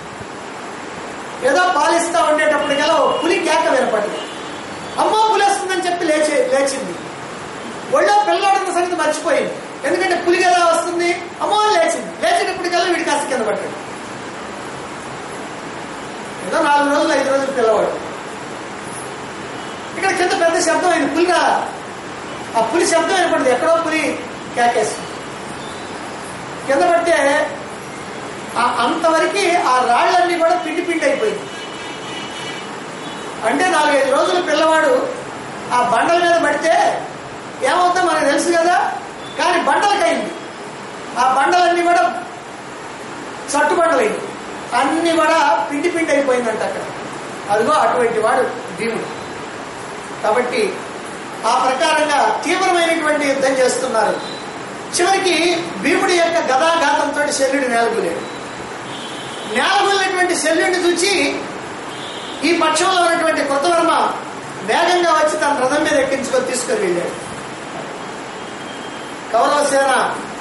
ఏదో పాలిస్తా ఉండేటప్పటికల్లా ఓ పులి కేక వినపడింది అమ్మో పులి వస్తుందని చెప్పి లేచి లేచింది ఒళ్ళో పిల్లాడున్న సంగతి మర్చిపోయింది ఎందుకంటే పులి కదా వస్తుంది అమ్మో అని లేచింది లేచినప్పటికల్లా వీడి కాస్త కింద పట్టాడు ఏదో నాలుగు రోజులు ఐదు రోజులు పిల్లవాడు ఇక్కడ కింద పెద్ద శబ్దం అయింది పులి పులి రా ఆ పులి శబ్దం వినపడింది ఎక్కడో పులి కేకేస్తుంది కింద పడితే ఆ- అంతవరకు ఆ రాళ్ళన్నీ కూడా పిండి పిండి అయిపోయింది అంటే నాలుగైదు రోజులు పిల్లవాడు ఆ బండల మీద పడితే ఏమవుతుందో మనకు తెలుసు కదా కానీ బండలకైంది ఆ బండలన్నీ కూడా చట్టు బండలైంది అన్ని కూడా పిండి పిండి అయిపోయిందంట అక్కడ అదిగో అటువంటి వాడు భీముడు కాబట్టి ఆ ప్రకారంగా తీవ్రమైనటువంటి యుద్ధం చేస్తున్నారు చివరికి భీముడి యొక్క గదాఘాతంతో శల్యుడు నేలగొలేడు నేలగొలినటువంటి శల్యుడిని చూచి ఈ పక్షంలో ఉన్నటువంటి కృతవర్మ వేగంగా వచ్చి తన రథం మీద ఎక్కించుకొని తీసుకొని వెళ్ళాడు కౌరవ సేన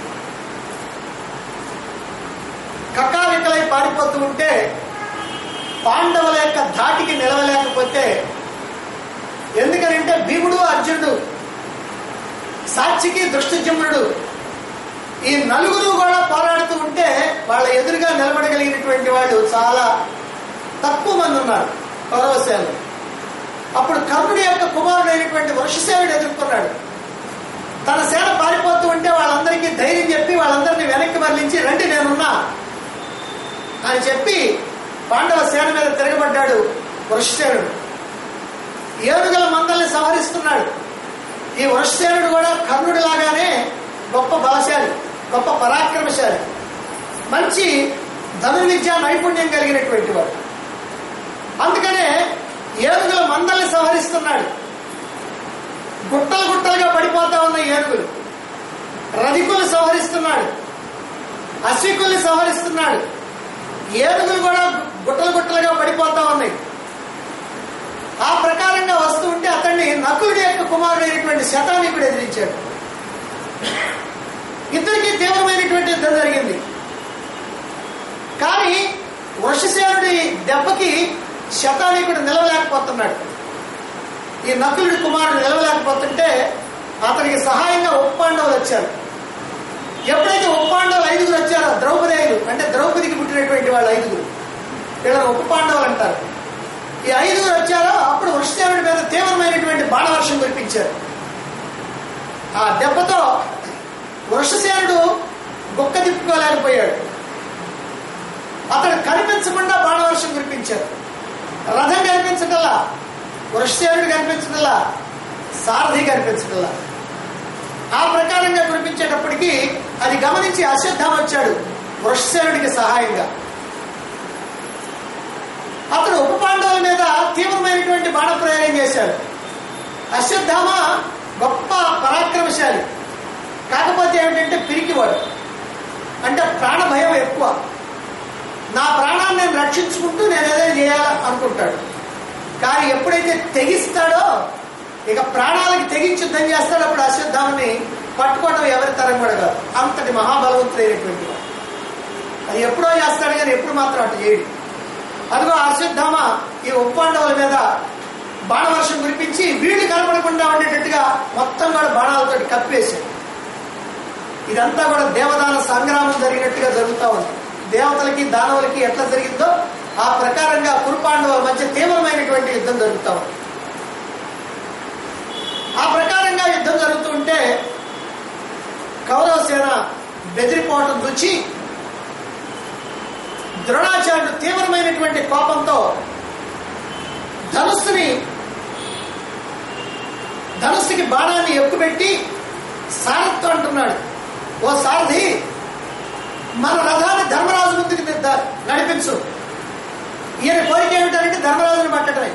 కక్కావికలై పారిపోతూ ఉంటే పాండవుల యొక్క ధాటికి నిలవలేకపోతే ఎందుకనంటే భీముడు అర్జునుడు సాక్షికి దృష్టజమ్ముడు ఈ నలుగురు కూడా పోరాడుతూ ఉంటే వాళ్ళ ఎదురుగా నిలబడగలిగినటువంటి వాళ్ళు చాలా తక్కువ మంది ఉన్నారు కౌరవసేనలు అప్పుడు కర్ణుడి యొక్క కుమారుడు అయినటువంటి వృషసేనుడు ఎదుర్కొన్నాడు తన సేన పారిపోతూ ఉంటే వాళ్ళందరికీ ధైర్యం చెప్పి వాళ్ళందరినీ వెనక్కి మరలించి రండి నేనున్నా అని చెప్పి పాండవ సేన మీద తిరగబడ్డాడు వృషసేనుడు ఏనుగల మందల్ని సంహరిస్తున్నాడు ఈ వృషసేనుడు కూడా కర్ణుడి లాగానే గొప్ప బలశాలి గొప్ప పరాక్రమశాలి మంచి ధనుర్విద్య నైపుణ్యం కలిగినటువంటి వాడు అందుకనే ఏనుగుల మందల్ని సంహరిస్తున్నాడు గుట్టలు గుట్టలుగా పడిపోతా ఉన్న ఏనుగులు రధికుల్ని సంహరిస్తున్నాడు అశ్వికుల్ని సంహరిస్తున్నాడు ఏనుగులు కూడా గుట్టలు గుట్టలుగా పడిపోతా ఉన్నాయి ఆ ప్రకారంగా వస్తూ ఉంటే అతన్ని నకులుడి యొక్క కుమారుడైనటువంటి శతానికుడు ఎదిరించాడు ఇద్దరికి తీవ్రమైనటువంటి యుద్ధం జరిగింది కానీ వృషసేనుడి దెబ్బకి శతానికుడు నిలవలేకపోతున్నాడు ఈ నకులుడి కుమారుడు నిలవలేకపోతుంటే అతనికి సహాయంగా ఉప్పాండవులు వచ్చారు ఎప్పుడైతే ఉప్పాండవులు ఐదుగురు వచ్చారో ద్రౌపదేయులు అంటే ద్రౌపదికి పుట్టినటువంటి వాళ్ళు ఐదుగురు వీళ్ళని ఉప్పాండవులు అంటారు ఈ ఐదుగురు వచ్చారో అప్పుడు వృషసేనుడి మీద తీవ్రమైనటువంటి బాణవర్షం కురిపించారు ఆ దెబ్బతో వృషసేనుడు గుక్క తిప్పుకోలేకపోయాడు అతడు కనిపించకుండా బాణవర్షం కురిపించారు రథం కనిపించటల్లా వృషసేనుడు కనిపించటల్లా సారథి కనిపించటల్లా ఆ ప్రకారంగా కురిపించేటప్పటికి అది గమనించి అశ్వత్థామ వచ్చాడు వృషసేనుడికి సహాయంగా అతడు ఉప పాండవుల మీద తీవ్రమైనటువంటి బాణప్రయోగం చేశాడు అశ్వత్థామ గొప్ప పరాక్రమశాలి కాకపోతే ఏమిటంటే పిరికివాడు అంటే ప్రాణ భయం ఎక్కువ నా ప్రాణాన్ని నేను రక్షించుకుంటూ నేను ఏదైనా చేయాలి అనుకుంటాడు కానీ ఎప్పుడైతే తెగిస్తాడో ఇక ప్రాణాలకి తెగించి యుద్ధం చేస్తాడు అప్పుడు అశ్వత్థామని పట్టుకోవడం ఎవరి తరం కూడా కాదు అంతటి మహాబలవంతుడైనటువంటి వాడు అది ఎప్పుడో చేస్తాడు కానీ ఎప్పుడు మాత్రం అటు చేయడు అదిగో అశ్వత్థామ ఈ ఉప్పాండవుల మీద బాణవర్షం కురిపించి వీళ్ళు కనపడకుండా ఉండేటట్టుగా మొత్తం కూడా బాణాలతో కప్పివేశాడు ఇదంతా కూడా దేవదాన సంగ్రామం జరిగినట్టుగా జరుగుతూ ఉంది దేవతలకి దానవులకి ఎట్లా జరిగిందో ఆ ప్రకారంగా కురుపాండవుల మధ్య తీవ్రమైనటువంటి యుద్ధం జరుగుతూ ఉంది ఆ ప్రకారంగా యుద్ధం జరుగుతుంటే కౌరవ సేన బెదిరిపోవటం చూచి ద్రోణాచార్యుడు తీవ్రమైనటువంటి కోపంతో ధనుస్సుని ధనుస్సుకి బాణాన్ని ఎక్కుపెట్టి సారథ్తో అంటున్నాడు ఓ సారథి మన రథాన్ని ధర్మరాజు ముందుకు ద- నడిపించు ఈయన కోరిక ఏమిటంటే ధర్మరాజుని పట్టడమే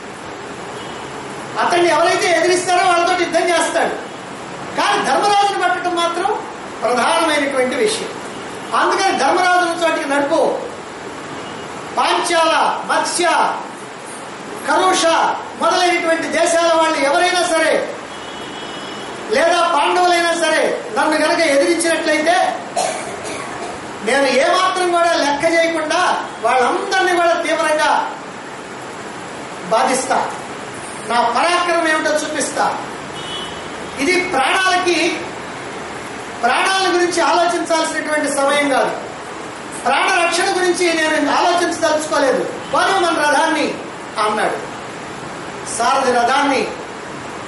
అతన్ని ఎవరైతే ఎదిరిస్తారో వాళ్ళతో యుద్ధం చేస్తాడు కానీ ధర్మరాజుని పట్టడం మాత్రం ప్రధానమైనటువంటి విషయం అందుకని ధర్మరాజుని చోటికి నడుపు పాంచాల మత్స్య కరుష మొదలైనటువంటి దేశాల వాళ్ళు ఎవరైనా సరే లేదా పాండవులైనా సరే నన్ను గనక ఎదిరించినట్లయితే నేను ఏమాత్రం కూడా లెక్క చేయకుండా వాళ్ళందరినీ కూడా తీవ్రంగా బాధిస్తా నా పరాక్రమం ఏమిటో చూపిస్తా ఇది ప్రాణాలకి ప్రాణాల గురించి ఆలోచించాల్సినటువంటి సమయం కాదు ప్రాణ రక్షణ గురించి నేను ఆలోచించదలుచుకోలేదు పోనీ మన రథాన్ని అన్నాడు సారథి రథాన్ని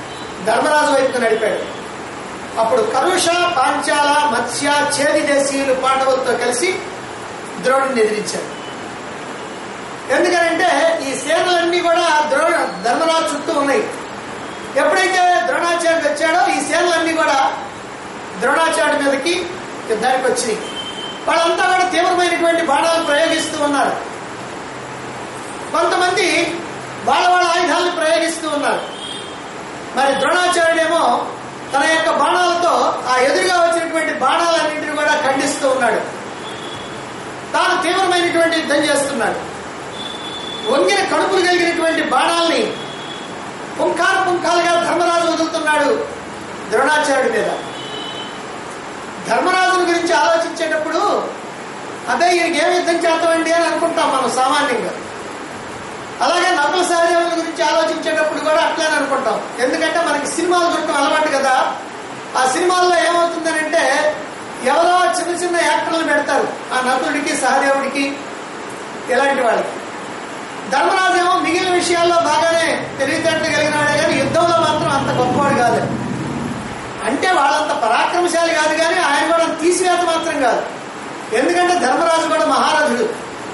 ధర్మరాజు వైపుకు నడిపాడు అప్పుడు కరుష పాంచాల మత్స్య చేది దేశీయులు పాండవులతో కలిసి ద్రోణుని ఎదిరించారు ఎందుకంటే ఈ సేనలన్నీ కూడా ద్రోణ ధర్మరాజు చుట్టూ ఉన్నాయి ఎప్పుడైతే ద్రోణాచార్యుడు వచ్చాడో ఈ సేనలన్నీ కూడా ద్రోణాచార్యుడి మీదకి యుద్ధానికి వచ్చినాయి వాళ్ళంతా కూడా తీవ్రమైనటువంటి బాణాలు ప్రయోగిస్తూ ఉన్నారు కొంతమంది వాళ్ళ వాళ్ళ ఆయుధాలను ప్రయోగిస్తూ ఉన్నారు మరి ద్రోణాచార్యుడేమో తన యొక్క బాణాలతో ఆ ఎదురుగా వచ్చినటువంటి బాణాలన్నింటినీ కూడా ఖండిస్తూ ఉన్నాడు తాను తీవ్రమైనటువంటి యుద్ధం చేస్తున్నాడు వంగిన కడుపులు కలిగినటువంటి బాణాల్ని పుంఖాలు పుంఖాలుగా ధర్మరాజు వదులుతున్నాడు ద్రోణాచార్యుడి మీద ధర్మరాజుని గురించి ఆలోచించేటప్పుడు అదే ఈయనకి ఏం యుద్ధం చేద్దామండి అని అనుకుంటాం మనం సామాన్యంగా అలాగే నకుల సహదేవుల గురించి ఆలోచించేటప్పుడు కూడా అట్లానే అనుకుంటాం ఎందుకంటే మనకి సినిమాలు చూడటం అలవాటు కదా ఆ సినిమాల్లో ఏమవుతుందనంటే ఎవరో చిన్న చిన్న యాక్టర్లు పెడతారు ఆ నకులుడికి సహదేవుడికి ఇలాంటి వాళ్ళకి ధర్మరాజు ఏమో మిగిలిన విషయాల్లో బాగానే తెలివితేటలు కలిగిన వాడే కానీ యుద్ధంలో మాత్రం అంత గొప్పవాడు కాదు అంటే వాళ్ళంత పరాక్రమశాలి కాదు కానీ ఆయన కూడా తీసివేత మాత్రం కాదు ఎందుకంటే ధర్మరాజు కూడా మహారథుడు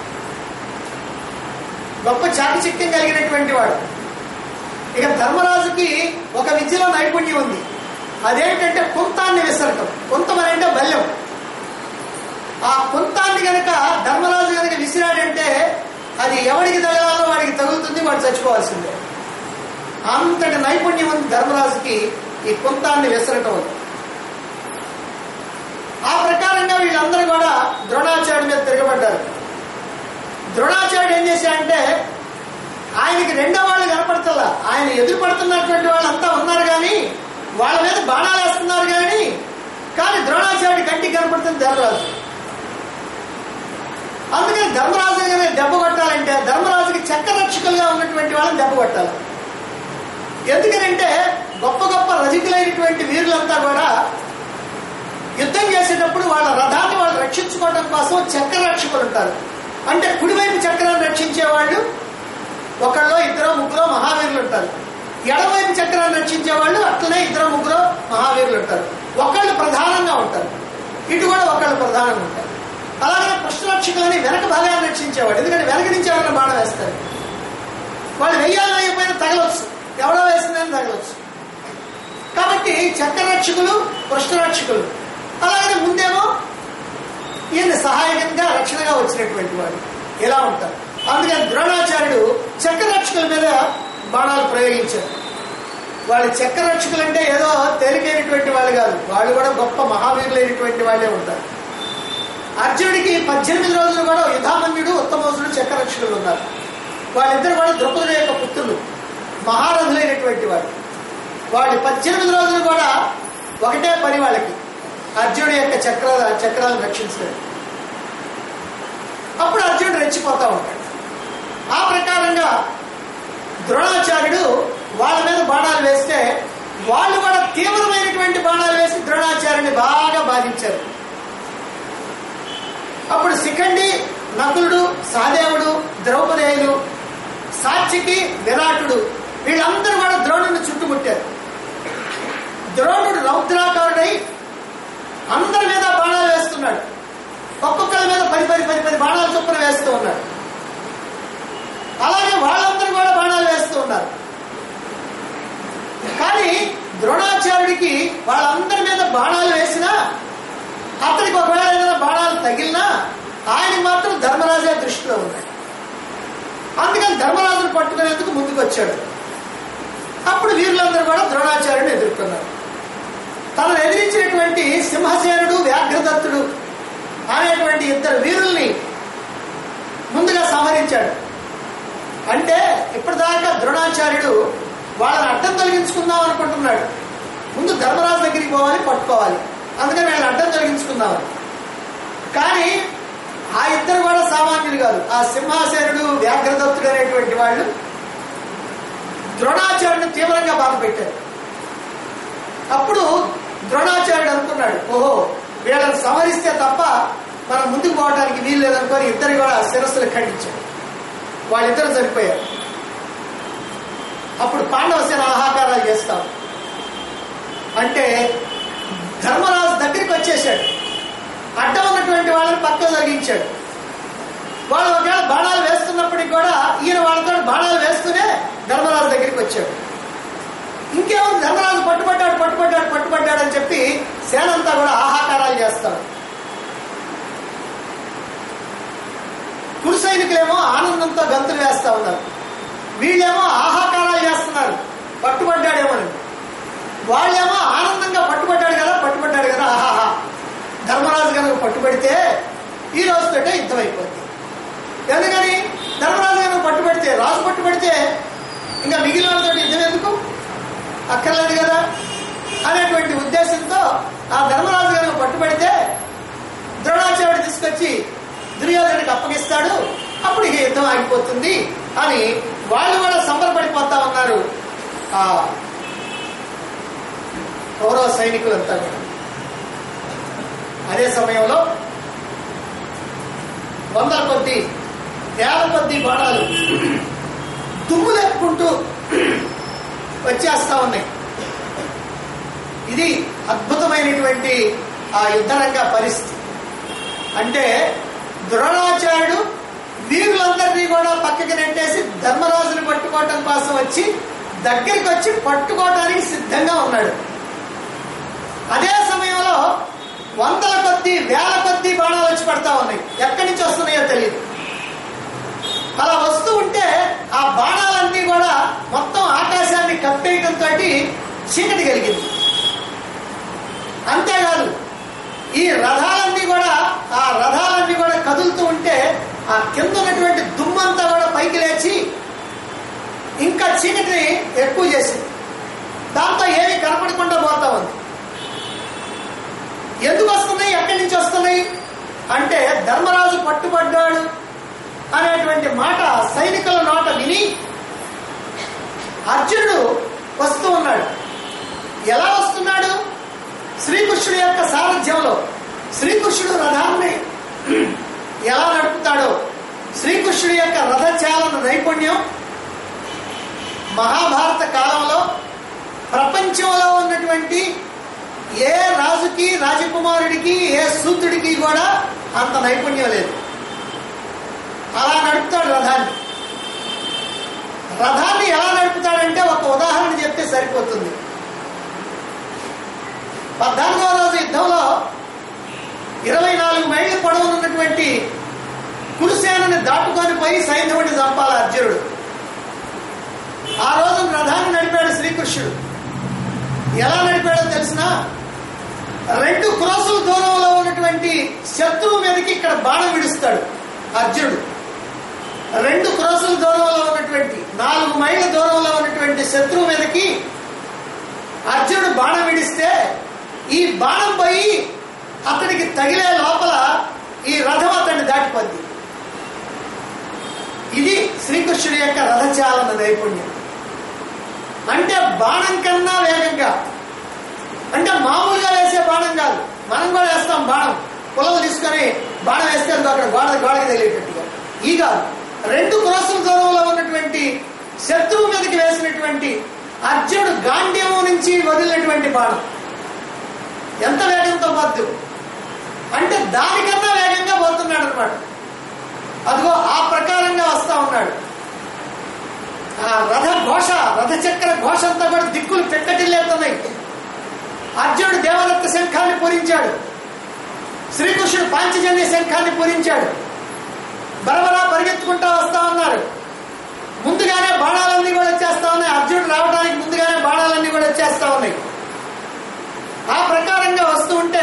గొప్ప చాకచక్యం కలిగినటువంటి వాడు ఇక ధర్మరాజుకి ఒక విద్యలో నైపుణ్యం ఉంది అదేంటంటే కుంతాన్ని విసరటం కుంతం అని అంటే బల్యం ఆ కుంతాన్ని గనక ధర్మరాజు గనక విసిరాడంటే అది ఎవడికి తగలాలో వాడికి తగులుతుంది వాడు చచ్చిపోవాల్సిందే అంతటి నైపుణ్యం ఉంది ధర్మరాజుకి ఈ కుంతాన్ని విసరటం ఉంది ఆ ప్రకారంగా వీళ్ళందరూ కూడా ద్రోణాచార్యుడి మీద తిరగబడ్డారు ద్రోణాచార్యుడు ఏం చేశాడంటే ఆయనకి రెండో వాళ్ళు కనపడతల్లా ఆయన ఎదురు పడుతున్నటువంటి వాళ్ళంతా ఉన్నారు కానీ వాళ్ళ మీద బాణాలు వేస్తున్నారు కానీ కానీ ద్రోణాచార్యుడి కంటికి కనపడుతుంది ధర్మరాజు అందుకని ధర్మరాజు గానే దెబ్బ కొట్టాలంటే ధర్మరాజుకి చక్రరక్షకులుగా ఉన్నటువంటి వాళ్ళని దెబ్బ కొట్టాలి ఎందుకనంటే గొప్ప గొప్ప రజకులైనటువంటి వీరులంతా కూడా యుద్ధం చేసేటప్పుడు వాళ్ళ రథాన్ని వాళ్ళు రక్షించుకోవడం కోసం చక్ర రక్షకులు ఉంటారు అంటే కుడివైపు చక్రాన్ని రక్షించే వాళ్ళు ఒకళ్ళు ఇద్దరు ముగ్గురు మహావీరులు ఉంటారు ఎడవైపు చక్రాన్ని రక్షించే వాళ్ళు అట్లనే ఇద్దరు ముగ్గురు మహావీరులు ఉంటారు ఒకళ్ళు ప్రధానంగా ఉంటారు ఇటు కూడా ఒకళ్ళు ప్రధానంగా ఉంటారు అలాగే పుష్పరక్షకులని వెనక భాగాన్ని రక్షించేవాడు ఎందుకంటే వెనక నుంచి ఎవరైనా బాణం వేస్తారు వాళ్ళు వెయ్యాలి వేయకపోయినా తగలొచ్చు ఎవడో వేసిందని తగలొచ్చు కాబట్టి చక్రరక్షకులు కృష్ణరక్షకులు అలాగే ముందేమో ఈయన సహాయకంగా రక్షణగా వచ్చినటువంటి వాడు ఇలా ఉంటారు అందుకని ద్రోణాచార్యుడు చక్రరక్షకుల మీద బాణాలు ప్రయోగించారు వాళ్ళు చక్రరక్షకులు అంటే ఏదో తేలికైనటువంటి వాళ్ళు కాదు వాళ్ళు కూడా గొప్ప మహావీరులైనటువంటి వాళ్ళే ఉంటారు అర్జునుడికి పద్దెనిమిది రోజులు కూడా యుధామన్యుడు ఉత్తమోసుడు చక్రరక్షకులు ఉన్నారు వాళ్ళిద్దరు కూడా ద్రౌపదుల యొక్క పుత్రులు మహారథులైనటువంటి వాడు వాళ్ళు పద్దెనిమిది రోజులు కూడా ఒకటే పని వాళ్ళకి అర్జునుడి యొక్క చక్ర చక్రాలను రక్షించడం అప్పుడు అర్జునుడు రెచ్చిపోతా ఉంటాడు ఆ ప్రకారంగా ద్రోణాచార్యుడు వాళ్ళ మీద బాణాలు వేస్తే వాళ్ళు కూడా తీవ్రమైనటువంటి బాణాలు వేసి ద్రోణాచార్యుని బాగా బాధించారు అప్పుడు శిఖండి నకులుడు సహదేవుడు ద్రౌపదేయులు సాత్వికి విరాటుడు వీళ్ళందరూ కూడా ద్రోణుని చుట్టుముట్టారు ద్రోణుడు రౌద్రాకారుడై అందరి మీద బాణాలు వేస్తున్నాడు ఒక్కొక్కరి మీద పది పది పది పది బాణాలు చొప్పున వేస్తూ ఉన్నాడు అలాగే వాళ్ళందరూ కూడా బాణాలు వేస్తూ ఉన్నారు కానీ ద్రోణాచార్యుడికి వాళ్ళందరి మీద బాణాలు వేసినా అతనికి ఒకవేళ ఏదైనా బాణాలు తగిలినా ఆయన మాత్రం ధర్మరాజే దృష్టిలో ఉన్నాడు అందుకని ధర్మరాజును పట్టుకునేందుకు ముందుకు వచ్చాడు అప్పుడు వీరులందరూ కూడా ద్రోణాచార్యుని ఎదుర్కొన్నారు తనను ఎదిరించినటువంటి సింహసేనుడు వ్యాఘ్రదత్తుడు అనేటువంటి ఇద్దరు వీరుల్ని ముందుగా సంహరించాడు అంటే ఇప్పటిదాకా ద్రోణాచార్యుడు వాళ్ళని అడ్డం తొలగించుకుందాం అనుకుంటున్నాడు ముందు ధర్మరాజు దగ్గరికి పోవాలి పట్టుకోవాలి అందుకని వీళ్ళని అడ్డం తొలగించుకుందామని కానీ ఆ ఇద్దరు కూడా సామాన్యులు కాదు ఆ సింహాసేనుడు వ్యాఘ్రదత్తుడు అనేటువంటి వాళ్ళు ద్రోణాచార్యుడిని తీవ్రంగా బాధ పెట్టారు అప్పుడు ద్రోణాచార్యుడు అనుకున్నాడు ఓహో వీళ్ళని సంహరిస్తే తప్ప మనం ముందుకు పోవడానికి వీలు లేదనుకొని ఇద్దరు కూడా శిరస్సులు ఖండించాడు వాళ్ళిద్దరు చనిపోయారు అప్పుడు పాండవ సేన ఆహాకారాలు చేస్తాం అంటే ధర్మరాజు దగ్గరికి వచ్చేసాడు అడ్డం ఉన్నటువంటి వాళ్ళని పక్కకు తొలగించాడు వాళ్ళు ఒకవేళ బాణాలు వేస్తున్నప్పటికి కూడా ఈయన వాళ్ళతో బాణాలు వేస్తూనే ధర్మరాజు దగ్గరికి వచ్చాడు ఇంకేముంది ధర్మరాజు పట్టుబడ్డాడు పట్టుబడ్డాడు పట్టుబడ్డాడు అని చెప్పి సేనంతా కూడా ఆహాకారాలు చేస్తాడు కురు సైనికులేమో ఆనందంతో గంతులు వేస్తా ఉన్నారు వీళ్ళేమో ఆహాకారాలు చేస్తున్నారు పట్టుబడ్డాడేమోని వాళ్ళేమో ఆనందంగా పట్టుబడ్డాడు కదా పట్టుబడ్డాడు కదా ఆహాహా ధర్మరాజు కనుక పట్టుబడితే ఈ రోజుతోటే యుద్ధం అయిపోద్ది ఎందుకని ధర్మరాజు కనుక పట్టుబడితే రాజు పట్టుబడితే ఇంకా మిగిలిన వాళ్ళతో యుద్ధం ఎందుకు అక్కర్లేదు కదా అనేటువంటి ఉద్దేశంతో ఆ ధర్మరాజు కనుక పట్టుబడితే ద్రోణాచార్యుడు తీసుకొచ్చి దుర్యోధనుడికి అప్పగిస్తాడు అప్పుడు ఇక యుద్ధం ఆగిపోతుంది అని వాళ్ళు కూడా సంబరపడిపోతా ఉన్నారు ఆ కౌరవ సైనికులంతా కూడా అదే సమయంలో వందల కొద్ది వేల కొద్ది బాణాలు దుమ్ము లేపుకుంటూ వచ్చేస్తా ఉన్నాయి ఇది అద్భుతమైనటువంటి ఆ యుద్ధరంగ పరిస్థితి అంటే ద్రోణాచార్యుడు వీరులందరినీ కూడా పక్కకి నెట్టేసి ధర్మరాజుని పట్టుకోవటం కోసం వచ్చి దగ్గరికి వచ్చి పట్టుకోవటానికి సిద్ధంగా ఉన్నాడు అదే సమయంలో వందల కొద్ది వేల కొద్ది బాణాలు వచ్చి పడతా ఉన్నాయి ఎక్కడి నుంచి వస్తున్నాయో తెలియదు అలా వస్తూ ఉంటే ఆ బాణాలన్నీ కూడా మొత్తం ఆకాశాన్ని కప్పేయటంతో చీకటి కలిగింది అంతేకాదు ఈ రథాలన్నీ కూడా ఆ రథాలన్నీ కూడా కదులుతూ ఉంటే ఆ కింద ఉన్నటువంటి దుమ్మంతా కూడా పైకి లేచి ఇంకా చీకటిని ఎక్కువ చేసింది దాంతో ఏమీ కనపడకుండా పోతా ఉంది ఎందుకు వస్తున్నాయి ఎక్కడి నుంచి వస్తున్నాయి అంటే ధర్మరాజు పట్టుబడ్డాడు అనేటువంటి మాట సైనికుల నోట విని అర్జునుడు వస్తూ ఉన్నాడు ఎలా వస్తున్నాడు శ్రీకృష్ణుడి యొక్క సారథ్యంలో శ్రీకృష్ణుడు రథాన్ని ఎలా నడుపుతాడో శ్రీకృష్ణుడి యొక్క రథచాలన నైపుణ్యం మహాభారత కాలంలో ప్రపంచంలో ఉన్నటువంటి ఏ రాజుకి రాజకుమారుడికి ఏ సూత్రుడికి కూడా అంత నైపుణ్యం లేదు అలా నడుపుతాడు రథాన్ని రథాన్ని ఎలా నడుపుతాడంటే ఒక ఉదాహరణ చెప్తే సరిపోతుంది పద్నాలుగవ రోజు యుద్ధంలో ఇరవై నాలుగు మైళ్ళ పొడవునున్నటువంటి కురుసేనని దాటుకొని పోయి సైంధవుడిని చంపాలి అర్జునుడు ఆ రోజు రథాన్ని నడిపాడు శ్రీకృష్ణుడు ఎలా నడిపాడో తెలిసిన రెండు క్రోసుల దూరంలో ఉన్నటువంటి శత్రువు మీదకి ఇక్కడ బాణం విడుస్తాడు అర్జునుడు రెండు క్రోసుల దూరంలో ఉన్నటువంటి నాలుగు మైళ్ళ దూరంలో ఉన్నటువంటి శత్రువు మీదకి అర్జునుడు బాణం విడిస్తే ఈ బాణం పోయి అతడికి తగిలే లోపల ఈ రథం అతన్ని దాటిపోద్ది ఇది శ్రీకృష్ణుడి యొక్క రథచాలన నైపుణ్యం అంటే బాణం కన్నా వేగంగా అంటే మామూలుగా వేసే బాణం కాదు మనం కూడా వేస్తాం బాణం పొలం తీసుకొని బాణం వేస్తే అది అక్కడ గోడ గోడకి తెలియటట్టుగా ఈ కాదు రెండు క్రోసుల దూరంలో ఉన్నటువంటి శత్రువు మీదకి వేసినటువంటి అర్జునుడు గాంధీవం నుంచి వదిలినటువంటి బాణం ఎంత వేగంతో పోద్దు అంటే దానికన్నా వేగంగా పోతున్నాడు అనమాట అదిగో ఆ ప్రకారంగా వస్తా ఉన్నాడు ఆ రథ ఘోష రథ చక్ర ఘోష అంతా కూడా దిక్కులు పెక్కటిల్లేస్తున్నాయి అర్జునుడు దేవదత్త శంఖాన్ని పూరించాడు శ్రీకృష్ణుడు పాంచజన్య శంఖాన్ని పూరించాడు బరబరా పరిగెత్తుకుంటా వస్తా ఉన్నారు ముందుగానే బాణాలన్నీ కూడా వచ్చేస్తా ఉన్నాయి అర్జునుడు రావడానికి ముందుగానే బాణాలన్నీ కూడా వచ్చేస్తా ఉన్నాయి ఆ ప్రకారంగా వస్తూ ఉంటే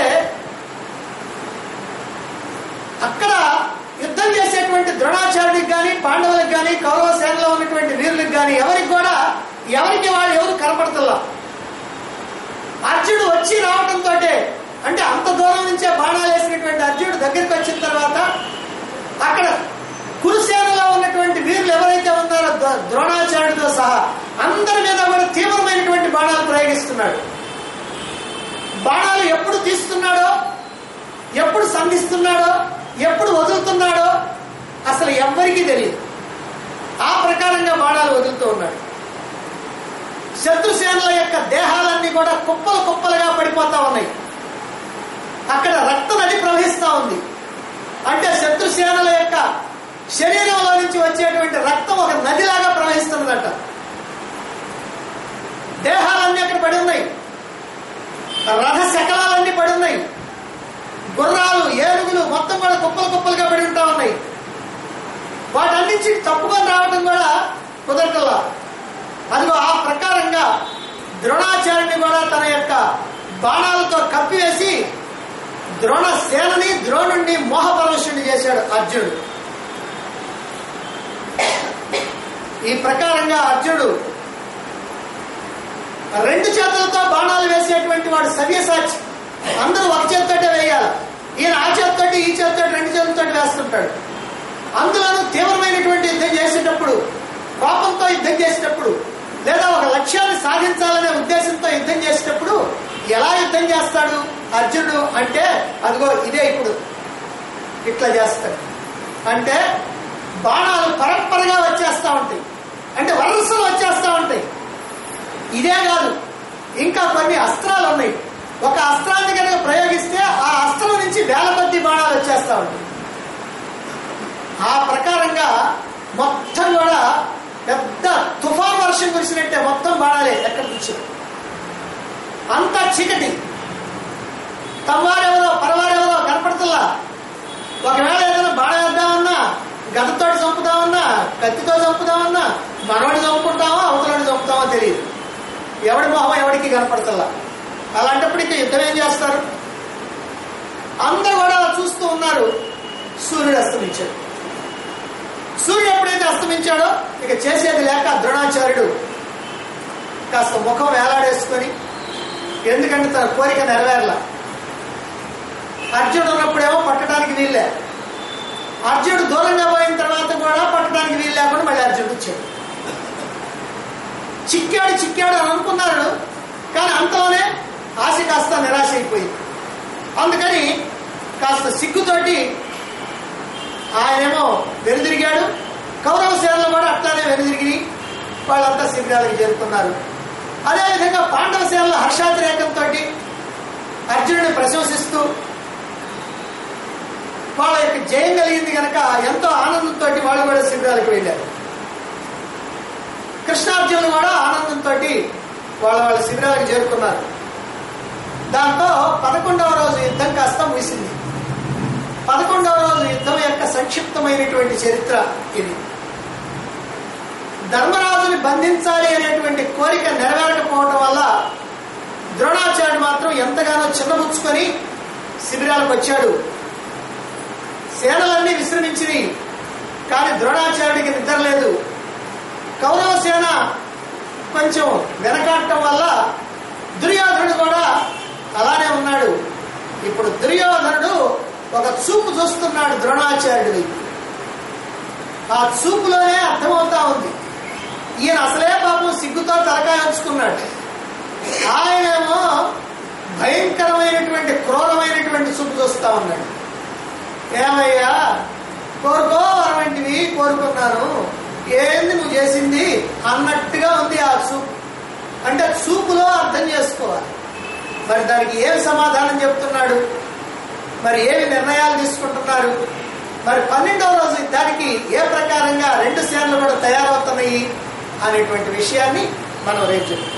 అక్కడ యుద్ధం చేసేటువంటి ద్రోణాచార్యుడికి కానీ పాండవులకు కానీ కౌరవ సేనలో ఉన్నటువంటి వీరులకు కానీ ఎవరికి కూడా ఎవరికి వాళ్ళు ఎవరు కనపడుతున్నా అర్జునుడు వచ్చి రావడంతో అంటే అంత దూరం నుంచే బాణాలు వేసినటువంటి అర్జునుడు దగ్గరికి వచ్చిన తర్వాత అక్కడ కురుసేనలో ఉన్నటువంటి వీరులు ఎవరైతే ఉన్నారో ద్రో- ద్రోణాచార్యుడితో సహా అందరి మీద కూడా తీవ్రమైనటువంటి బాణాలు ప్రయోగిస్తున్నాడు బాణాలు ఎప్పుడు తీస్తున్నాడో ఎప్పుడు సంధిస్తున్నాడో ఎప్పుడు వదులుతున్నాడో అసలు ఎవ్వరికీ తెలియదు ఆ ప్రకారంగా బాణాలు వదులుతూ ఉన్నాడు శత్రుసేనల యొక్క దేహాలన్నీ కూడా కుప్పలు కుప్పలుగా పడిపోతా ఉన్నాయి అక్కడ రక్త నది ప్రవహిస్తా ఉంది అంటే శత్రుసేనల యొక్క శరీరంలో నుంచి వచ్చేటువంటి రక్తం ఒక నదిలాగా ప్రవహిస్తున్నదట దేహాలన్నీ అక్కడ పడి ఉన్నాయి రథ శకలాలన్నీ పడి ఉన్నాయి గుర్రాలు ఏనుగులు మొత్తం కూడా కుప్పలు కుప్పలుగా పడి ఉంటా ఉన్నాయి వాటన్నించి తప్పుకొని రావడం కూడా కుదరటల్లా అదిగో ఆ ప్రకారంగా ద్రోణాచార్యుని కూడా తన యొక్క బాణాలతో కప్పివేసి ద్రోణ సేనని ద్రోణుణ్ణి మోహపరవశుని చేశాడు అర్జునుడు ఈ ప్రకారంగా అర్జునుడు రెండు చేతులతో బాణాలు వేసేటువంటి వాడు సవ్యసాచి అందరూ ఒక చేతితోటే వేయాలి ఈయన ఆ చేతితోటి ఈ చేతితో రెండు చేతులతో వేస్తుంటాడు అందులోనూ తీవ్రమైనటువంటి యుద్ధం చేసేటప్పుడు కోపంతో యుద్ధం చేసేటప్పుడు లేదా ఒక లక్ష్యాన్ని సాధించాలనే ఉద్దేశంతో యుద్ధం చేసేటప్పుడు ఎలా యుద్ధం చేస్తాడు అర్జునుడు అంటే అదిగో ఇదే ఇప్పుడు ఇట్లా చేస్తాడు అంటే బాణాలు పరంపరగా వచ్చేస్తా ఉంటాయి అంటే వరుసలు వచ్చేస్తా ఉంటాయి ఇదే కాదు ఇంకా కొన్ని అస్త్రాలు ఉన్నాయి ఒక అస్త్రాన్ని కనుక ప్రయోగిస్తే ఆ అస్త్రం నుంచి వేల కొద్ది బాణాలు వచ్చేస్తా ఉంటాయి ఆ ప్రకారంగా మొత్తం కూడా పెద్ద తుఫాన్ వర్షం కురిసినట్టే మొత్తం బాణాలే ఎక్కడ నుంచి అంత చీకటి తమ్వారెవరో పరవారెవరో కనపడుతుల్లా ఒకవేళ ఏదైనా బాణ వేద్దామన్నా గదతో చంపుదామన్నా కత్తితో చంపుదామన్నా మనవాడిని చంపుకుంటామో అవతలని చంపుతామో తెలియదు ఎవడి మొహం ఎవడికి కనపడతల్లా అలాంటప్పుడు ఇక యుద్ధం ఏం చేస్తారు అందరూ కూడా అలా చూస్తూ ఉన్నారు సూర్యుడు అస్తమించాడు సూర్యుడు ఎప్పుడైతే అస్తమించాడో ఇక చేసేది లేక ద్రోణాచార్యుడు కాస్త ముఖం వేలాడేసుకొని ఎందుకంటే తన కోరిక నెరవేరలా అర్జునుడు ఉన్నప్పుడేమో పట్టడానికి వీళ్ళే అర్జునుడు దూరంగా పోయిన తర్వాత కూడా పట్టడానికి వీలు లేకుండా మళ్ళీ అర్జునుడు వచ్చాడు చిక్కాడు చిక్కాడు అని అనుకున్నారు కానీ అంతలోనే ఆశ కాస్త నిరాశ అయిపోయింది అందుకని కాస్త సిగ్గుతోటి ఆయనేమో వెనుదిరిగాడు కౌరవ సేనలు కూడా అట్లానే వెనుదిరిగి వాళ్ళంతా శిబిరాలకు చేరుకున్నారు అదేవిధంగా పాండవ సేనలు హర్షాతిరేకంతో అర్జునుడిని ప్రశంసిస్తూ వాళ్ళ యొక్క జయం కలిగింది కనుక ఎంతో ఆనందంతో వాళ్ళు కూడా శిబిరాలకు వెళ్ళారు కృష్ణార్జునులు కూడా ఆనందంతో వాళ్ళ వాళ్ళ శిబిరాలకు చేరుకున్నారు దాంతో పదకొండవ రోజు యుద్ధం కాస్త ముగిసింది పదకొండవ రోజు యుద్ధం యొక్క సంక్షిప్తమైనటువంటి చరిత్ర ఇది ధర్మరాజుని బంధించాలి అనేటువంటి కోరిక నెరవేరకపోవడం వల్ల ద్రోణాచార్యుడు మాత్రం ఎంతగానో చిన్నబుచ్చుకొని శిబిరాలకు వచ్చాడు సేనలన్నీ విశ్రమించినాయి కానీ ద్రోణాచార్యుడికి నిద్ర లేదు కౌరవ సేన కొంచెం వెనకాడటం వల్ల దుర్యోధనుడు కూడా అలానే ఉన్నాడు ఇప్పుడు దుర్యోధనుడు ఒక చూపు చూస్తున్నాడు ద్రోణాచార్యుడి ఆ చూపులోనే అర్థమవుతా ఉంది ఈయన అసలే పాపం సిగ్గుతో తలకాయ ఉంచుకున్నాడు ఆయనేమో భయంకరమైనటువంటి క్రూరమైనటువంటి చూపు చూస్తా ఉన్నాడు ఏమయ్యా కోరుకో వంటివి కోరుకున్నాను ఏంది నువ్వు చేసింది అన్నట్టుగా ఉంది ఆ చూపు అంటే చూపులో అర్థం చేసుకోవాలి మరి దానికి ఏమి సమాధానం చెప్తున్నాడు మరి ఏమి నిర్ణయాలు తీసుకుంటున్నారు మరి పన్నెండవ రోజు దానికి ఏ ప్రకారంగా రెండు సేనలు కూడా తయారవుతున్నాయి అనేటువంటి విషయాన్ని మనం రేపు చెప్తాం